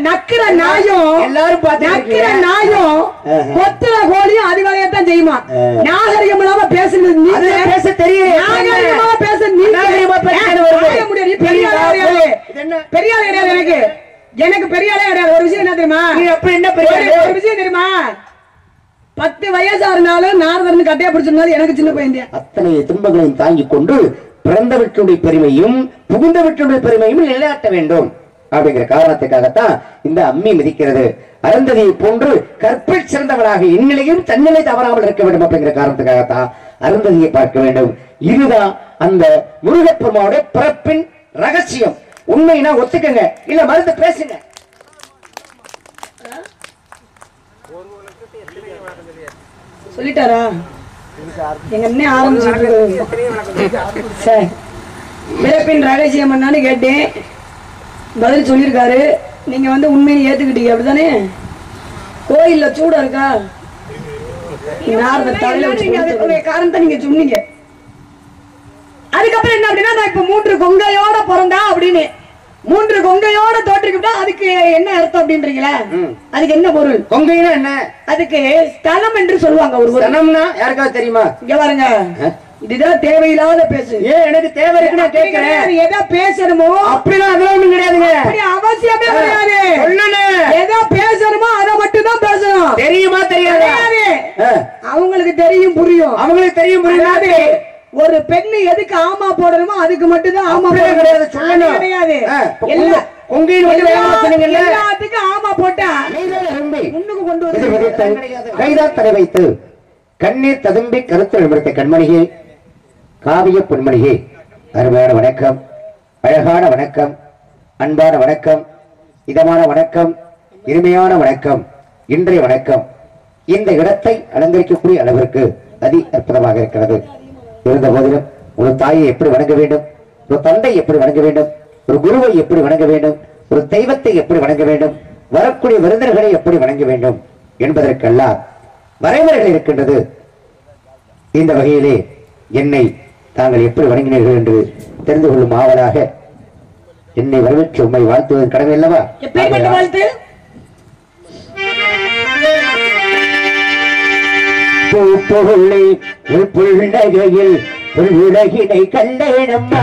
நக்கிற நாயும் எல்லாரும் பார்த்துட்டு நக்கிற இருக்கீங்க. நாயும் ஆஹா. கொத்துற கோழியும் அது வேலையத்தான் செய்யுமா ஆ. நாகரிகம் இல்லாம பேசுறது நீங்க அது பேச தெரியும். நாகரிகமா பேச நீங்க நாகரிகமா பேசுறது வருது. நாகரிகம் முடியாது. நீ பெரிய ஆளே கிடையாது இது என்ன? பெரிய ஆளே கிடையாது எனக்கு எனக்கு பெரிய ஆளே கிடையாது ஒரு விஷயம் என்ன தெரியுமா நீ அப்படி என்ன பெரிய ஒரு- ஆளு? ஒரு விஷயம் தெரியுமா பத்து வயசா இருந்தாலும் நாரதர்னு கட்டையா பிடிச்சிருந்தாலும் எனக்கு சின்ன பையன் அத்தனை துன்பங்களையும் தாங்கிக் கொண்டு பிறந்த வீட்டுடைய பெருமையும் புகுந்த வீட்டுடைய பெருமையும் நிலைநாட்ட வேண்டும் அப்படிங்கிற காரணத்துக்காகத்தான் இந்த அம்மி மிதிக்கிறது அருந்ததியை போன்று கற்பில் சிறந்தவளாக இந்நிலையும் தன்னிலை தவறாமல் இருக்க வேண்டும் அப்படிங்கிற காரணத்துக்காகத்தான் அருந்ததியை பார்க்க வேண்டும் இதுதான் அந்த முருகப்பெருமாவுடைய பிறப்பின் ரகசியம் உண்மைனா ஒத்துக்கங்க இல்ல மருந்து பேசுங்க சொல்லிட்டாரா எங்க அண்ணன் ஆரம்பிச்சு சரி பிறப்பின் ரகசியம் என்னன்னு கேட்டேன் பதில் சொல்லியிருக்காரு நீங்க வந்து உண்மையை ஏத்துக்கிட்டீங்க அப்படிதானே கோயில்ல சூடா இருக்கா நாரத தலையில வச்சு கொடுத்த காரணத்தை நீங்க சொன்னீங்க அதுக்கப்புறம் என்ன அப்படின்னா நான் இப்ப மூன்று கொங்கையோட பிறந்தா அப்படின்னு மூன்று கொங்கையோட தோற்றிக்கிட்டா அதுக்கு என்ன அர்த்தம் அப்படின்றீங்களா ம். அதுக்கு என்ன பொருள் கொங்கைனா என்ன அதுக்கு ஸ்தலம் என்று சொல்லுவாங்க ஒரு பொருள் சனம்னா யாருக்காவது தெரியுமா இங்க பாருங்க ஆ? இதுதான் தேவையில்லாத பேசு ஏன் எனக்கு தேவை இருக்கு நான் கேட்கிறேன் எதை பேசணுமோ அப்படிலாம் அதெல்லாம் ஒண்ணும் கிடையாதுங்க அப்படி அவசியமே கிடையாது சொல்லணும். எதை பேசணுமோ அதை மட்டும் தான் பேசணும் தெரியுமா தெரியாதா கிடையாது. ஆ. அவங்களுக்கு தெரியும் புரியும் அவங்களுக்கு தெரியும் அதாவது புரியாது ஒரு பெண்ணு எதுக்கு ஆமா போடணுமோ அதுக்கு மட்டும் தான் ஆமா அப்படியே போடணும். கிடையாது, சொல்லணும். அது கிடையாது ஆ, இப்ப எல்லா- கொங்கு- கொங்கைன்னு மட்டும் வேகமா சொன்னீங்கல்ல? எல்லாத்துக்கும் ஆமா போட்டா கைதால் அரும்பி, முன்னுக்கு கொண்டு இது வந்து விதைத்து, கைதால் தலை வைத்து கண்ணீர் ததும்பி கருத்து விமர்த்த கண்மணியே காவிய பொன்மணியே அருமையான வணக்கம் அழகான வணக்கம் அன்பான வணக்கம் இதமான வணக்கம் இனிமையான வணக்கம் இன்றைய வணக்கம் இந்த இடத்தை அலங்கரிக்கக்கூடிய அளவிற்கு அதி அற்புதமாக இருக்கிறது இருந்த போதிலும் ஒரு தாயை எப்படி வணங்க வேண்டும் ஒரு தந்தை எப்படி வணங்க வேண்டும் ஒரு குருவை எப்படி வணங்க வேண்டும் ஒரு தெய்வத்தை எப்படி வணங்க வேண்டும் வரக்கூடிய விருந்தினர்களை எப்படி வணங்க வேண்டும் என்பதற்கெல்லாம் வரைமுறைகள் இருக்கின்றது இந்த வகையிலே என்னை தாங்கள் எப்படி வணங்கினீர்கள் என்று தெரிந்து கொள்ளும் ஆவலாக என்னை வரவேற்று உண்மை வாழ்த்துவதன் கடமை அல்லவா எப்பேற்பட்ட வாழ்த்து பூப்புள்ளி உள் புன்னகையில் உள் உலகினை கண்டேனம்மா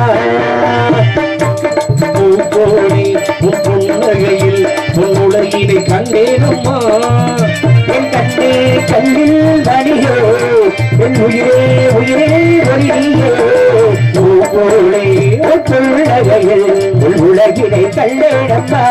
பூக்கோடி உன் புன்னகையில் உன் உலகினை கண்டேனம்மா என் கண்ணே கண்ணில் மணியோ என் உயிரே உயிரே ஒளியோ பூப்புள்ளி உள் புன்னகையில் உள் உலகினை கண்டேனம்மா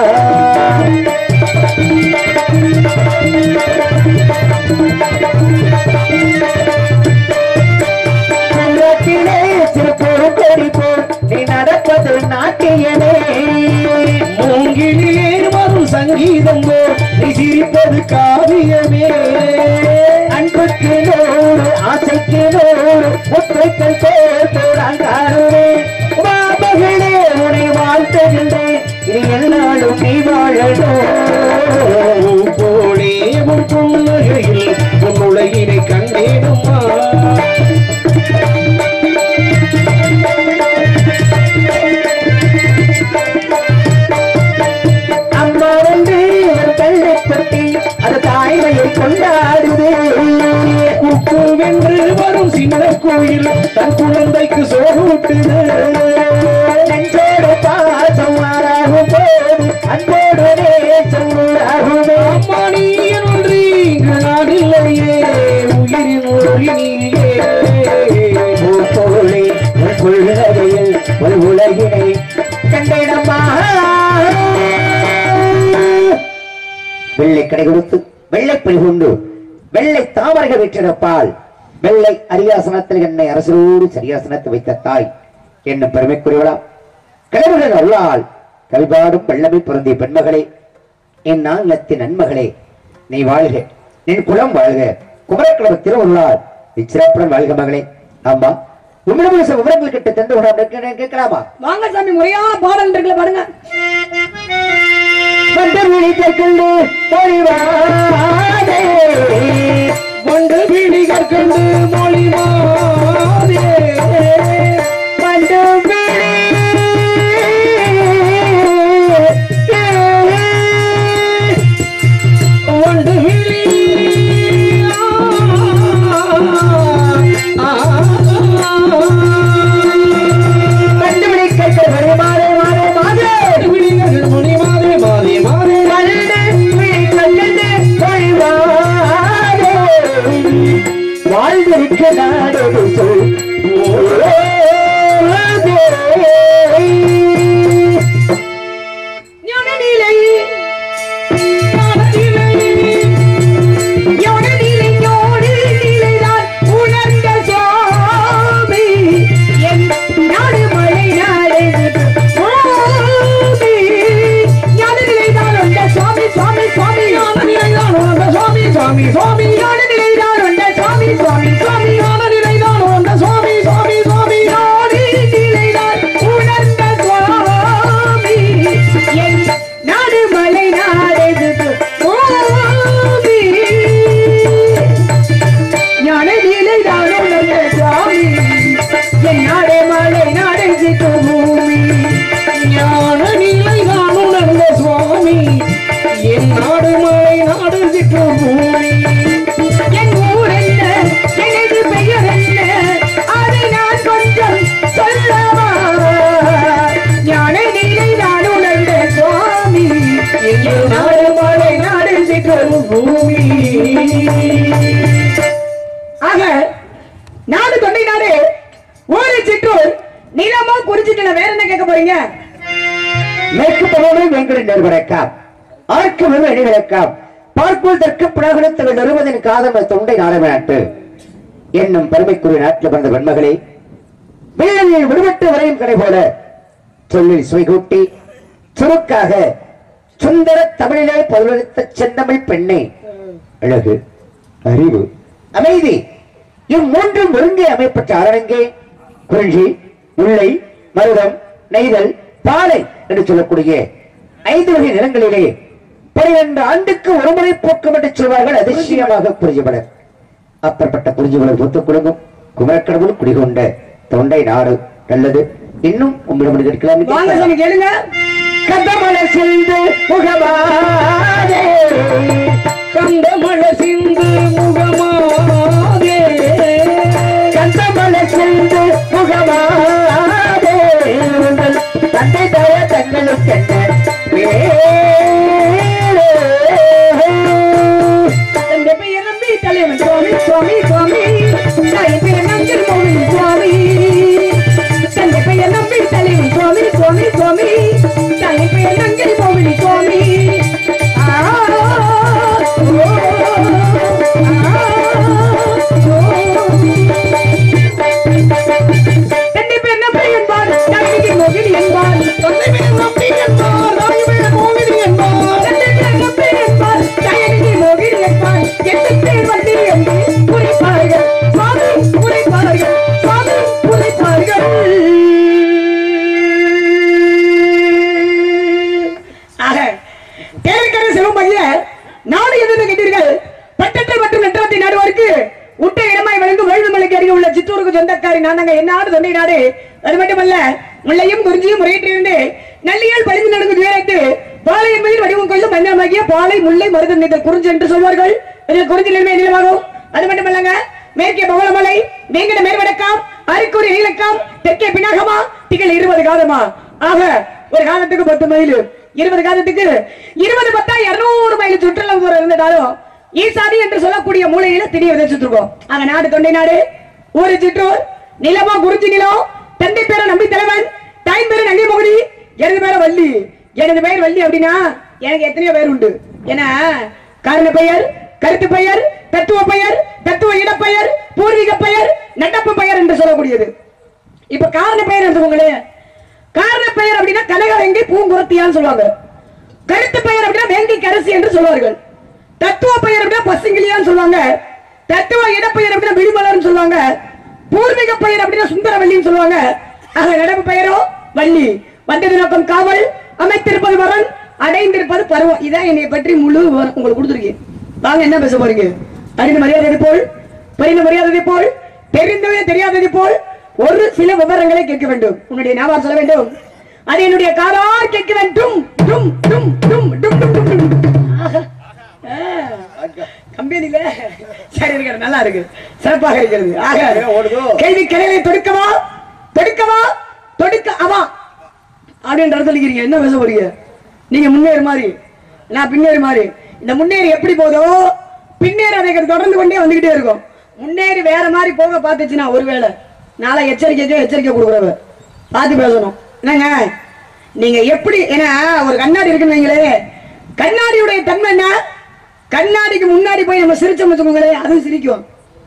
உள்ளத்திலே சிறு கொடி போல் நீ நடப்பது நாட்டியமே மூங்கிலே வரும் சங்கீதம் போல் நீ சிரிப்பது காவியமே அன்புக்கு நூறு ஆசைக்கு நூறு முத்தைகள் போல் போராண்டாடுவே மாமகளே உன்னை வாழ்த்துகின்றேன் இனி என்னாலும் நீ வாழணும் பூக்கோடி உன் புன்னகையில் உன் உலகினை கண்டேனம்மா அம்மா வந்து ஒரு கல்லை கொட்டி அது தாய்மையை கொண்டாடுதே குக்குவென்று வரும் சின்ன கோயில் தன் குழந்தைக்கு சோறுட்டுது நெஞ்சோடு பாசம் மாறாகும் போது அன்போடு நேசம் உண்டாகுமே அம்மா நீ என்று இங்கு நான் இல்லையே உயிரின் ஒளி நீயே பூப்போலே உன் புன்னகையில் ஒரு உலகினை கண்டிடமா வெள்ளை கடை கொடுத்து வெள்ளை கொண்டு வெள்ளை தாமரைகள் வெற்றிடப்பால் வெள்ளை அரியாசனத்தில் என்னை அரசரோடு சரியாசனத்தை வைத்த தாய் என்னும் பெருமைக்குரியவளாம் கிழவர்கள் அருளால் கவிபாடும் வெள்ளமை பொருந்திய பெண்மகளே என் நாங்களத்தின் நன்மகளே நீ வாழ்க நின் குலம் வாழ்க குமரக்கிழமை திருவள்ளால் இச்சிறப்புடன் வாழ்க மகளே ஆமா உம்மிடம் சில விவரங்கள் கிட்ட தெரிந்து கொள்ள கேட்கலாமா வாங்க சாமி முறையான பாடல் இருக்குல்ல பாருங்க வந்து விழித்தற்கண்டு பொழிவாதே கொண்டு விழி கற்கண்டு மொழி மாதே வந்து விழி சுவாமி சுவாமி ஞான நிலைதான் உண்ட சுவாமி சுவாமி சுவாமி ஞான நிலைதான் உண்ட சுவாமி சுவாமி சுவாமி நாடி நிலைதான் உணர்ந்த சுவாமி என் நாடு மலை நாடு சுவாமி ஞான நிலைதான் உணர்ந்த சுவாமி என் நாடு மலை நாடு பூமி ஞான நிலைதான் உணர்ந்த சுவாமி என் நாடு மலை நாடு சிற்று பூமி என் ஊர் என்ன எனது பெயர் என்ன அதை நான் கொஞ்சம் சொல்லவா ஞான நிலை நான் உணர்ந்த சுவாமி எங்கள் நாடு மலை நாடு சிற்றொரு பூமி ஆக நாடு தொண்டை நாடு ஊரு சிற்றூர் நிலமோ குறிச்சிட்டு வேற என்ன கேட்க போறீங்க மேற்கு பகவானை வெங்கட நிறுவனக்காம் ஆர்க்கு விரு அணிவிளக்காம் பார்ப்பதற்கு புலகுலத்தில் நிறுவதின் காதம தொண்டை நாடநாட்டு என்னும் பெருமைக்குரிய நாட்டில் வந்த வெண்மகளே வெள்ளலில் விடுபட்டு வரையும் கடை போல சொல்லில் சுவைகூட்டி சுருக்காக சுந்தர தமிழிலே பதிலளித்த செந்தமிழ் பெண்ணே அழகு அறிவு அமைதி இம்மூன்றும் ஒருங்கே அமைப்பட்ட அரங்கே குறிஞ்சி முல்லை மருதம் நெய்தல் பாலை என்று சொல்லக்கூடிய ஐந்து வகை நிலங்களிலே பனிரெண்டு ஆண்டுக்கு ஒருமுறை போக்கும் என்று சொல்வார்கள் அதிசயமாக குறிஞ்சிமலர் அப்பற்பட்ட குறிஞ்சிமலர் பூத்துக் குழுங்கும் குமரக்கடவுள் குடிகொண்ட தொண்டை நாடு நல்லது இன்னும் உங்களிடம் கேட்கலாம் வாங்க சாமி கேளுங்க கதமலர் சென்று முகமாதே கந்தமழ சிந்து முகமாதே கந்தமலர் சென்று முகமாதே உங்கள் தந்தை தய தங்களுக்கு தந்தை பெயர் நம்பி தலைவன் சுவாமி சுவாமி சுவாமி தாய் பெயர் நம்பில் மோகன் சுவாமி தந்தை பெயர் நம்பி தலைவன் சுவாமி சுவாமி சுவாமி தாய் பெயர் நங்கில் மோகன் சுவாமி ஆ, ஓ, ஆ, ஓ. தந்தை பெயர் நம்பி என்பார் தாய்க்கு மோகினி என்பார் தந்தை மேல் நம்பி என்பார் தாய் மேல் மோகினி என்பார் தந்தை பெயர் நம்பி என்பார் தாய்க்கு மோகினி என்பார் எட்டு பேர் வண்டி என்று குறிப்பார்கள் சுவாமி குறிப்பார்கள் சுவாமி குறிப்பார்கள் ஆக தேவைக்கான செல்வம் பைய நாடு எதுன்னு கேட்டீர்கள் பட்டத்தை மற்றும் நெட்டவத்தை நாடுவாருக்கு உட்ட இடமாய் வழங்கும் வேள்விமலைக்கு அருகே உள்ள சித்தூருக்கு சொந்தக்காரி நான் தாங்க என்ன நாடு தொண்டை நாடு அது மட்டுமல்ல முல்லையும் குறிஞ்சியும் முறையிட்டிருந்து நல்லியால் பழிந்து நடந்து துயரத்து பாலை என்பதில் வடிவம் கொள்ளும் மஞ்சமாகிய பாலை முல்லை மருதம் நிதல் குறிஞ்சி என்று சொல்வார்கள் இதில் குறிஞ்சி நிலைமை நிலமாகும் அது மட்டுமல்லங்க மேற்கே பவளமலை வேங்கட மேற்வடக்கம் அரைக்குறி நீலக்கம் தெற்கே பினாகமா திகழ் இருபது காதமா ஆக ஒரு காலத்துக்கு பத்து மைல் இருபது காலத்துக்கு இருபது பத்தா இருநூறு மைல் சுற்றுலா ஊர் இருந்ததாலும் ஈசானி என்று சொல்லக்கூடிய மூலையில திணி விதைச்சிட்டு இருக்கோம் ஆக நாடு தொண்டை நாடு ஊரு சிற்றூர் நிலமா குறிஞ்சி நிலம் தந்தை பேர நம்பி தலைவன் தாய் பேரு நங்கை மகுடி எனது பேர வள்ளி எனது பெயர் வள்ளி அப்படின்னா எனக்கு எத்தனையோ பேர் உண்டு ஏன்னா காரண பெயர் கருத்து பெயர் தத்துவ பெயர் தத்துவ இடப்பெயர் பூர்வீக பெயர் நடப்பு பெயர் என்று சொல்லக்கூடியது இப்ப காரண பெயர் எடுத்துக்கோங்களேன் காரண பெயர் அப்படின்னா கனகவெங்கை பூங்குரத்தியான்னு சொல்லுவாங்க கருத்து பெயர் அப்படின்னா வேங்கை கரசி என்று சொல்வார்கள் தத்துவ பெயர் அப்படின்னா பசுங்கிலியான்னு சொல்லுவாங்க தத்துவ இடப்பெயர் அப்படின்னா விழிமலர்னு சொல்லுவாங்க பூர்வீக பெயர் அப்படின்னா சுந்தரவல்லின்னு சொல்லுவாங்க ஆக நடப்பு பெயரோ வள்ளி வந்தது நோக்கம் காவல் அமைத்திருப்பது வரன் அடைந்திருப்பது பருவம் இதான் என்னை பற்றி முழு விவரம் உங்களுக்கு கொடுத்துருக்கேன் வாங்க என்ன பேச போறீங்க அறிந்த மரியாதை போல் புரிந்த மரியாதை போல் தெரிந்தவே தெரியாததை போல் ஒரு சில விவரங்களை கேட்க வேண்டும் உன்னுடைய ஞாபகம் சொல்ல வேண்டும் அது என்னுடைய காதார் கேட்க வேண்டும் டும் டும் டும் டும் டும் டும் டும் ஆஹா. ஆ. கம்பெனில சரி இருக்கிறது நல்லா இருக்கு சிறப்பாக இருக்கிறது ஆக கேள்வி கலைகளை தொடுக்கவா தொடுக்கவா தொடுக்க அவா அப்படின்ற இடத்துல இருக்கிறீங்க என்ன பேச போறீங்க நீங்க முன்னேறு மாதிரி நான் பின்னேறு மாதிரி இந்த முன்னேறி எப்படி போதோ பின்னேறி அதை தொடர்ந்து கொண்டே வந்துகிட்டே இருக்கும் முன்னேறி வேற மாதிரி போக பார்த்துச்சுன்னா ஒருவேளை நாளை எச்சரிக்கை எச்சரிக்கை கொடுக்குறவ பார்த்து பேசணும் என்னங்க நீங்க எப்படி ஏன்னா ஒரு கண்ணாடி இருக்குன்னு வைங்களே கண்ணாடியுடைய தன்மை என்ன கண்ணாடிக்கு முன்னாடி போய் நம்ம சிரிச்சோம் வச்சுக்கோங்களேன் அதுவும் சிரிக்கும்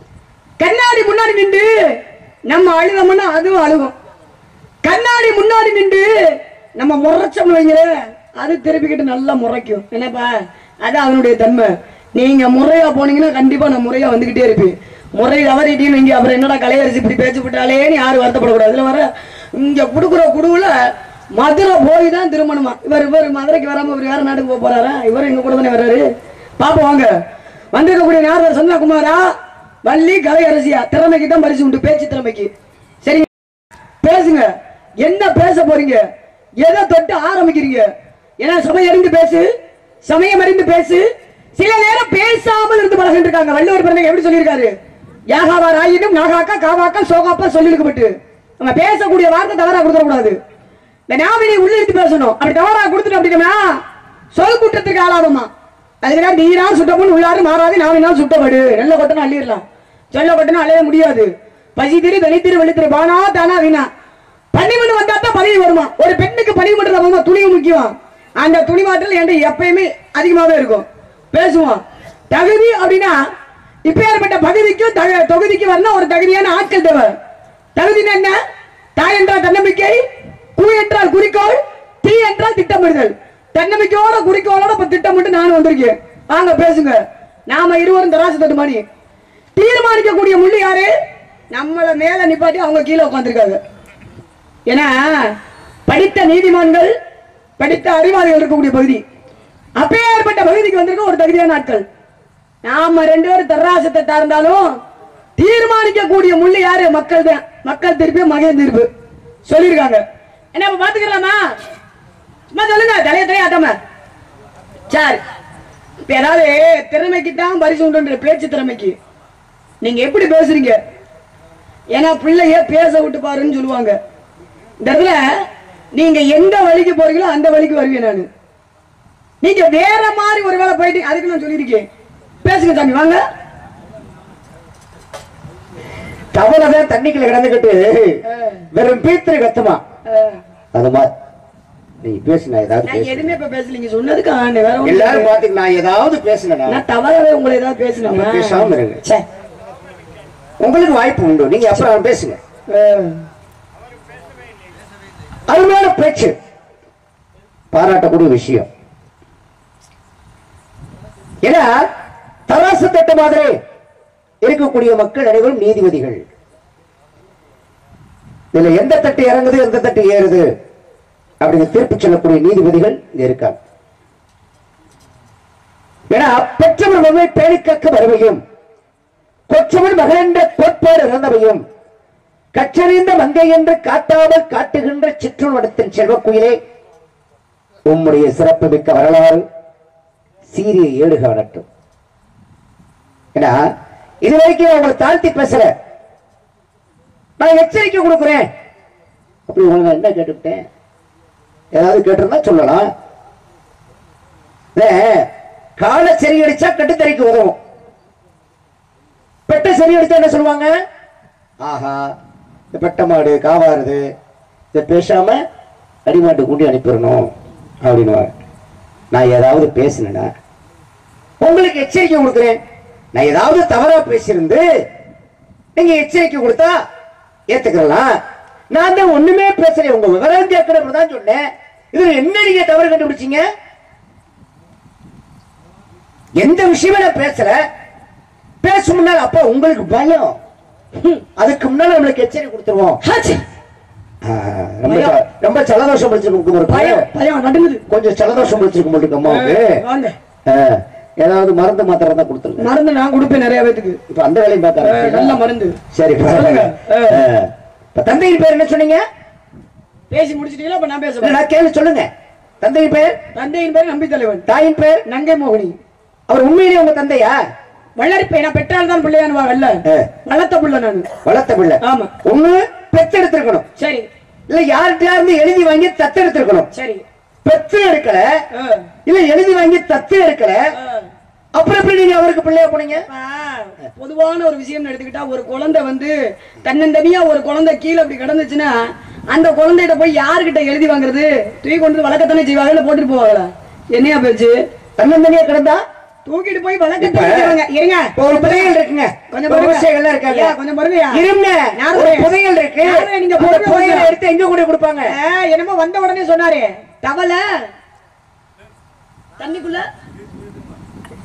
கண்ணாடி முன்னாடி நின்று நம்ம அழுதோம்னா அதுவும் அழுகும் கண்ணாடி முன்னாடி நின்று நம்ம முறைச்சோம்னு வைங்களேன் அது திருப்பிக்கிட்டு நல்லா முறைக்கும் என்னப்பா அது அதனுடைய தன்மை நீங்க முறையா போனீங்கன்னா கண்டிப்பா நான் முறையா வந்துகிட்டே இருப்பேன் முறை தவறிட்டீன்னு இங்க அப்புறம் என்னடா கலையரசி இப்படி பேச்சு விட்டாலேன்னு யாரும் வருத்தப்படக்கூடாது இதுல வர இங்க குடுக்குற குடுவுல மதுரை போய் தான் திருமணமா இவர் இவர் மதுரைக்கு வராம இவர் வேற நாட்டுக்கு போக போறாரா இவர் எங்க கூட தானே வர்றாரு பாப்போம் வாங்க வந்திருக்கக்கூடிய நாரதர் சந்திரகுமாரா வள்ளி கலையரசியா திறமைக்கு தான் பரிசு உண்டு பேச்சு திறமைக்கு சரி பேசுங்க என்ன பேச போறீங்க எதை தொட்டு ஆரம்பிக்கிறீங்க ஏன்னா சமயம் அறிந்து பேசு சமயம் அறிந்து பேசு சில நேரம் பேசாமல் இருந்து பழகிட்டு இருக்காங்க வள்ளுவர் பிறந்த எப்படி சொல்லியிருக்காரு யாகாவார் ஆயினும் நாகாக்கா காவாக்கா சோகாப்பா சொல்லியிருக்கப்பட்டு நம்ம பேசக்கூடிய வார்த்தை தவறா கொடுத்துடக்கூடாது இந்த நாமினை உள்ளிருத்து பேசணும் அப்படி தவறா கொடுத்துட்டு அப்படின்னா சொல் குற்றத்துக்கு ஆளாகுமா அதுக்கு நீரா சுட்டமுன் உள்ளாரு மாறாது நாவினால் சுட்டப்படு நல்ல கொட்டணும் அள்ளிடலாம் சொல்ல கொட்டணும் அலைய முடியாது பசி திரு வெளித்திரு வெளித்திரு பானா தானா வீணா பணிமணி வந்தா தான் பதவி வருமா ஒரு பெண்ணுக்கு பணிமன்றத்தில் வருமா துணிவு முக்கியம் அந்த துணிமாற்றல் என்கிட்ட எப்பயுமே அதிகமாவே இருக்கும் பேசுவோம் தகுதி அப்படின்னா இப்பேற்பட்ட பகுதிக்கும் தக- தொகுதிக்கு வரணும் ஒரு தகுதியான ஆட்கள் தேவை தகுதினா என்ன தாய் என்றால் தன்னம்பிக்கை கூ என்றால் குறிக்கோள் தீ என்றால் திட்டமிடுதல் தன்னம்பிக்கையோட குறிக்கோளோட இப்ப திட்டமிட்டு நானும் வந்திருக்கேன் வாங்க பேசுங்க நாம இருவரும் தராசு தட்டு மணி தீர்மானிக்கக்கூடிய முள்ளு யாரு நம்மள மேல நிப்பாட்டி அவங்க கீழே உட்காந்துருக்காங்க ஏன்னா படித்த நீதிமான்கள் படித்த அறிவாளிகள் இருக்கக்கூடிய பகுதி அப்பேற்பட்ட பகுதிக்கு வந்திருக்க ஒரு தகுதியான ஆட்கள் நாம ரெண்டு பேரும் தர்ராசத்தை தாழ்ந்தாலும் தீர்மானிக்கக்கூடிய முள்ளு யாரு மக்கள் தான் மக்கள் தீர்ப்பு மகன் தீர்ப்பு சொல்லியிருக்காங்க என்ன இப்ப பாத்துக்கலாமா சும்மா சொல்லுங்க தலைய தலைய ஆட்டாம சரி இப்ப ஏதாவது திறமைக்கு தான் பரிசு உண்டு பேச்சு திறமைக்கு நீங்க எப்படி பேசுறீங்க ஏன்னா பிள்ளைய பேச விட்டு பாருன்னு சொல்லுவாங்க இந்த இடத்துல நீங்க எந்த வழிக்கு போறீங்களோ அந்த வழிக்கு வருவேன் நானு நீங்க வேற மாதிரி ஒரு வேலை போயிட்டு அதுக்கு நான் சொல்லியிருக்கேன் பேசுங்க சாமி வாங்க தவளதான் தண்ணிக்குள்ள கிடந்துகிட்டு வெறும் பீத்திரி கத்துமா அஹ், அது மாதிரி நீ பேசு நான் ஏதாவது நான் பேசு எதுவுமே இப்ப பேசலீங்க சொன்னதுக்கு ஆண்டு வேற ஒண்ணும் எல்லாரும் இல்ல. பாத்துக்கு நான் ஏதாவது பேசுனேனா நான் தவறாவே உங்களை ஏதாவது பேசணுமா அப்ப பேசாம இருங்க. சே. உங்களுக்கு வாய்ப்பு உண்டு நீங்க அப்புறம் பேசுங்க அஹ், அருமையான பேச்சு பாராட்டக்கூடிய விஷயம் ஏன்னா தராசு தட்டு மாதிரி இருக்கக்கூடிய மக்கள் அனைவரும் நீதிபதிகள் இதுல எந்த தட்டு இறங்குது எந்த தட்டு ஏறுது அப்படிங்க தீர்ப்பு சொல்லக்கூடிய நீதிபதிகள் இங்க இருக்காங்க ஏன்னா பெற்றவர் மகனை பேணிக்கக்க வருவையும் கொற்றவன் மகள் என்ற கோட்பாடு இறந்தவையும் கற்றறிந்த மங்கை என்று காட்டாமல் காட்டுகின்ற சிற்றுவடத்தின் செல்வக்குயிலே உம்முடைய சிறப்பு மிக்க வரலாறு சீரிய ஏடு காணட்டும் ஏன்னா இதுவரைக்கும் நான் உங்களை தாழ்த்தி பேசல நான் எச்சரிக்கை கொடுக்கிறேன் அப்படி உங்களை நான் என்ன கேட்டுவிட்டேன் ஏதாவது கேட்டிருந்தா சொல்லலாம் இல்ல, காலை சரி அடிச்சா கட்டுத்தறிக்கு உதவும் பெட்ட சரி அடிச்சா என்ன சொல்லுவாங்க ஆஹா இந்த பெட்ட மாடு காவாருது இதை பேசாம அடிமாட்டு கூட்டி அனுப்பிடணும் அப்படின்னு நான் ஏதாவது பேசினேன்னா உங்களுக்கு எச்சரிக்கை கொடுக்குறேன் நான் ஏதாவது தவறா பேசியிருந்து நீங்க எச்சரிக்கை கொடுத்தா ஏத்துக்கலாம் நான் தான் ஒண்ணுமே பேசல உங்க விவரம் கேட்கணும் தான் சொன்னேன் இதுல என்ன நீங்க தவறு கண்டுபிடிச்சீங்க எந்த விஷயமே நான் பேசல பேசும் முன்னால் அப்ப உங்களுக்கு பயம் ஹம், அதுக்கு முன்னால நம்மளுக்கு எச்சரிக்கை கொடுத்துருவோம் ஹாச்சி. ஆ, ரொம்ப ச- ரொம்ப சலதோஷம் பிடிச்சிருக்கும் ஒரு பயம் பயம் பயம் நடுங்குது கொஞ்சம் சலதோஷம் பிடிச்சிருக்கும் போட்டுருக்கு அம்மாவுக்கு அஹ், வாங்க ஆ, ஏதாவது மருந்து மாத்திரை தான் கொடுத்துருங்க மருந்து நான் கொடுப்பேன் நிறைய பேத்துக்கு இப்ப அந்த வேலையும் அஹ், நல்ல பார்த்தாங்க மருந்து சரி சொல்லுங்க. பரவாயில்ல. ஆ. இப்ப தந்தையின் பேர் என்ன சொன்னீங்க பேசி முடிச்சிட்டீங்களா இப்ப நான் இல்ல, பேசுறேன் நான் கேள்வி சொல்லுங்க தந்தையின் பேர் தந்தையின் பேர் நம்பி தலைவன் தாயின் பேர் நங்கை மோகினி அவர் உண்மையிலேயே உங்க தந்தையா வளர்ப்பை நான் பெற்றால் தான் பிள்ளையான் வெல்ல ஆ. வளர்த்த பிள்ளை நான் வளர்த்த பிள்ளை ஆமா ஒண்ணு பெத்தெடுத்திருக்கணும் சரி இல்ல யார்கிட்ட இருந்து எழுதி வாங்கி தத்தெடுத்திருக்கணும் சரி பெத்து எடுக்கல அஹ், இல்ல எழுதி வாங்கி தத்து எடுக்கல அஹ். அப்புறம் எப்படி நீங்க அவருக்கு பிள்ளையா போனீங்க இப்ப பொதுவான ஒரு விஷயம் எடுத்துக்கிட்டா ஒரு குழந்தை வந்து தன்னந்தனியா ஒரு குழந்தை கீழே அப்படி கிடந்துச்சுன்னா அந்த குழந்தைகிட்ட போய் யாருகிட்ட எழுதி வாங்குறது தூக்கி கொண்டு வந்து வழக்கத்தானே செய்வாங்க இல்ல போட்டுட்டு போவாங்களா என்னையா பேச்சு தன்னந்தனியா கிடந்தா தூக்கிட்டு போய் இப்ப வழக்கத்தானே செய்வாங்க இருங்க இப்ப ஒரு புதையல் இருக்குங்க கொஞ்சம் இப்ப பாருங்க. விவசாயிகள்லாம் இருக்காங்க ஐயா, கொஞ்சம் பாருங்கய்யா. இருங்க யாரு ஒரு இது? புதையல் இருக்கு யாரு நீங்க அந்த பொறுமையா புதையலை பேசுங்க. எடுத்து எங்க கூட கொடுப்பாங்க ஆ, என்னமோ வந்த உடனே சொன்னாரே தவளை தண்ணிக்குள்ள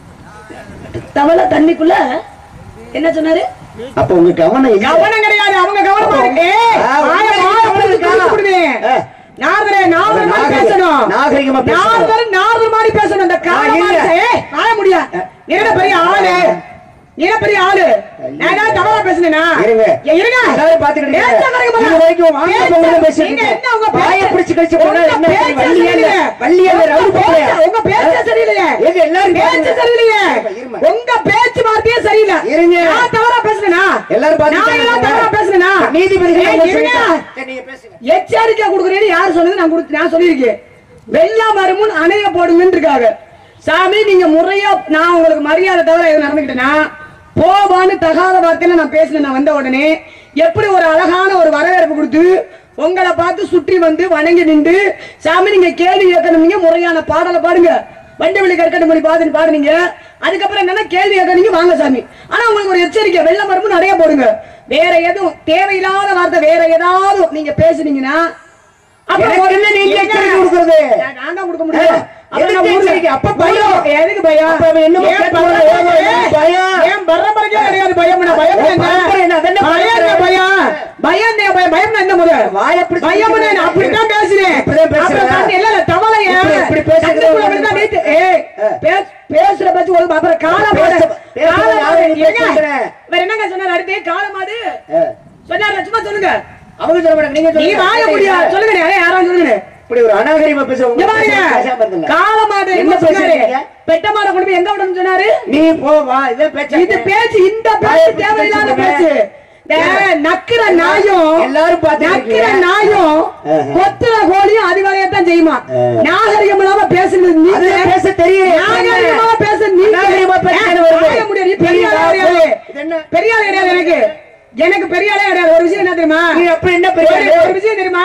தவளை தண்ணிக்குள்ள என்ன சொன்னாரு அப்ப உங்க கவனம் எங்க? கவனம் கிடையாது அவங்க கவனமா இருக்கு ஆ, வாய உங்களுக்கு வாய கவனம் பிடிச்சு இருக்கா? கிழிச்சு விடுவேன். ஆ. நாரதரே, நாரதர் மாதிரி நாகரிக- பேசணும். நாகரிகமா பேசணும். நாரதர், நாரதர் மாதிரி பேசணும். இந்த கால இல்ல. மாதிரி, ஏய், வாய முடியா. நீ என்ன பெரிய ஆளு நீ என்ன பெரிய ஆளு நான் ஏதாவது தவறா பேசுனேனா இருங்க. ஏய், இருங்க எல்லாரும் பாத்துக்கிட்டு பேச இருக்கீங்க. கணக்கு பண்ண. இது வரைக்கும் வாங்க பேச- போங்கன்னு பேசிட்டு நீங்க இருக்கீங்க. என்ன உங்க வாயை பேச்ச- பிடிச்சு கழிச்சு போனா உங்க என்ன பேச்ச வள்ளியே இல்ல. சரியில்லையே. வள்ளியே இல்ல, உங்க ரவுடி போகலையா? பேச்ச- உங்க பேச்ச ஆ? சரியில்லையே எங்க எல்லாரும் பேச்சு பாத்துக்கிட்டு சரியில்லையே இருங்க. இருங்க. உங்க பேச்சு வார்த்தையே சரியில்லை இருங்க. நான் தவறா பேசுனேனா எல்லாரும் பாத்துக்கிட்டு நான் எல்லாம் இருக்காங்க. தவறா பேசுனேனா நீதிபதிகள் ஏய், என்ன இருங்க. சொல்லிட்டாங்க? சரி, நீங்க பேசுங்க. எச்சரிக்கை கொடுக்குறேன்னு யார் சொன்னது நான் கொடுத்து நான் சொல்லியிருக்கேன் வெள்ளம் வருமுன் அணைய போடுங்கன்னு இருக்காங்க சாமி நீங்க முறையா நான் உங்களுக்கு மரியாதை தவிர எது நடந்துக்கிட்டேன்னா போவான்னு தகாத வார்த்தையில நான் பேசினேன் நான் வந்த உடனே எப்படி ஒரு அழகான ஒரு வரவேற்பு கொடுத்து உங்களை பார்த்து சுற்றி வந்து வணங்கி நின்று சாமி நீங்க கேள்வி கேட்கணுங்க முறையான பாடலை பாடுங்க வண்டவெளி கற்கண்டு மொழி பாதுன்னு பாடுனீங்க அதுக்கப்புறம் என்னன்னா கேள்வி கேட்கறீங்க வாங்க சாமி ஆனா உங்களுக்கு ஒரு எச்சரிக்கை வெள்ளம் வருமுன் நிறைய போடுங்க வேற எதுவும் தேவையில்லாத வார்த்தை வேற ஏதாவது நீங்க பேசுனீங்கன்னா அப்புறம் எனக்கு ஒரு- என்ன நீங்க என்ன? எச்சரிக்கை கொடுக்கறது? நான் நான் தான் கொடுக்க முடியும் ஆ, அப்புறம் எதுக்கு நான் ஊர்ல- எச்சரிக்கை? அப்ப பயம். எதுக்கு பயம் அப்ப அவன் என்னமோ ஏன் கேட்பான், பயம்? ஏன் பயம்? பயம். ஏன் பரம்பரைக்கே கிடையாது பயம் நான் பயம் உன் என்ன பரம்பரை என்ன? அது என்ன பயம் என்ன பரம்பரை? பயம் பயம் என்ன பயம் பயம் என்ன முத வாயை பிடிச்சு பயம் என்ன நான் அப்படித்தான் பேசுறேன் இப்படிதான் பேசுறேன். அப்புறம் பாத்து, இல்ல இல்ல தவளைய இப்படி- இப்படி பேசுறது தட்டுக்குள்ள அப்படித்தான் நீட்டு. ஏய் ஆ. பேச- பேசுற பேச்சு ஒரு அப்புறம் காலமாடு பேச- பேசுறது காலமாடு யாரு நீ ஏங்க, பேசுறேன்? வேற என்னங்க சொன்னாரு அடுத்து காலமாடு ஆ. சொன்னார்ல சும்மா சொல்லுங்க அவங்க சொல்ல மாட்டாங்க நீங்க நீ சொல்லுங்க. வாய முடியா சொல்லுங்க யாரே யாரும் சொல்லுங்க இப்படி ஒரு அநாகரிகமா பேசுற இங்க உங்க பாருங்க பேசாம இருந்தல. காலமாடு என்ன என்ன சொன்னாரு பேசுறீங்க? பெட்ட மாடை கொண்டு போய் எங்க விடணும்னு சொன்னாரு நீ போ வா இதை பேச்ச இது பேச்சு இந்த வாயை பேச்சு பிடிச்சு தேவையில்லாத வச்சுக்கோங்க. பேச்சு டேய், நக்குற நாயும் எல்லாரும் பார்த்துட்டு நக்குற இருக்கீங்க. நாயும் ஆஹா. கொத்துற கோழியும் அதிகாரியத்தான் செய்யுமா ஆ. நாகரிகம் இல்லாம பேசுறது நீங்க அதுல பேச தெரியும். நாகரிகமா பேச நீங்க நாகரிகமா பேச ஏன் வருது. வாய முடியாது. நீ பெரிய ஆளே கிடையாது இது என்ன? பெரிய ஆளே கிடையாது எனக்கு எனக்கு பெரிய ஆளே கிடையாது ஒரு விஷயம் என்ன தெரியுமா நீ அப்படி என்ன பெரிய ஒரு- ஆளு? ஒரு விஷயம் தெரியுமா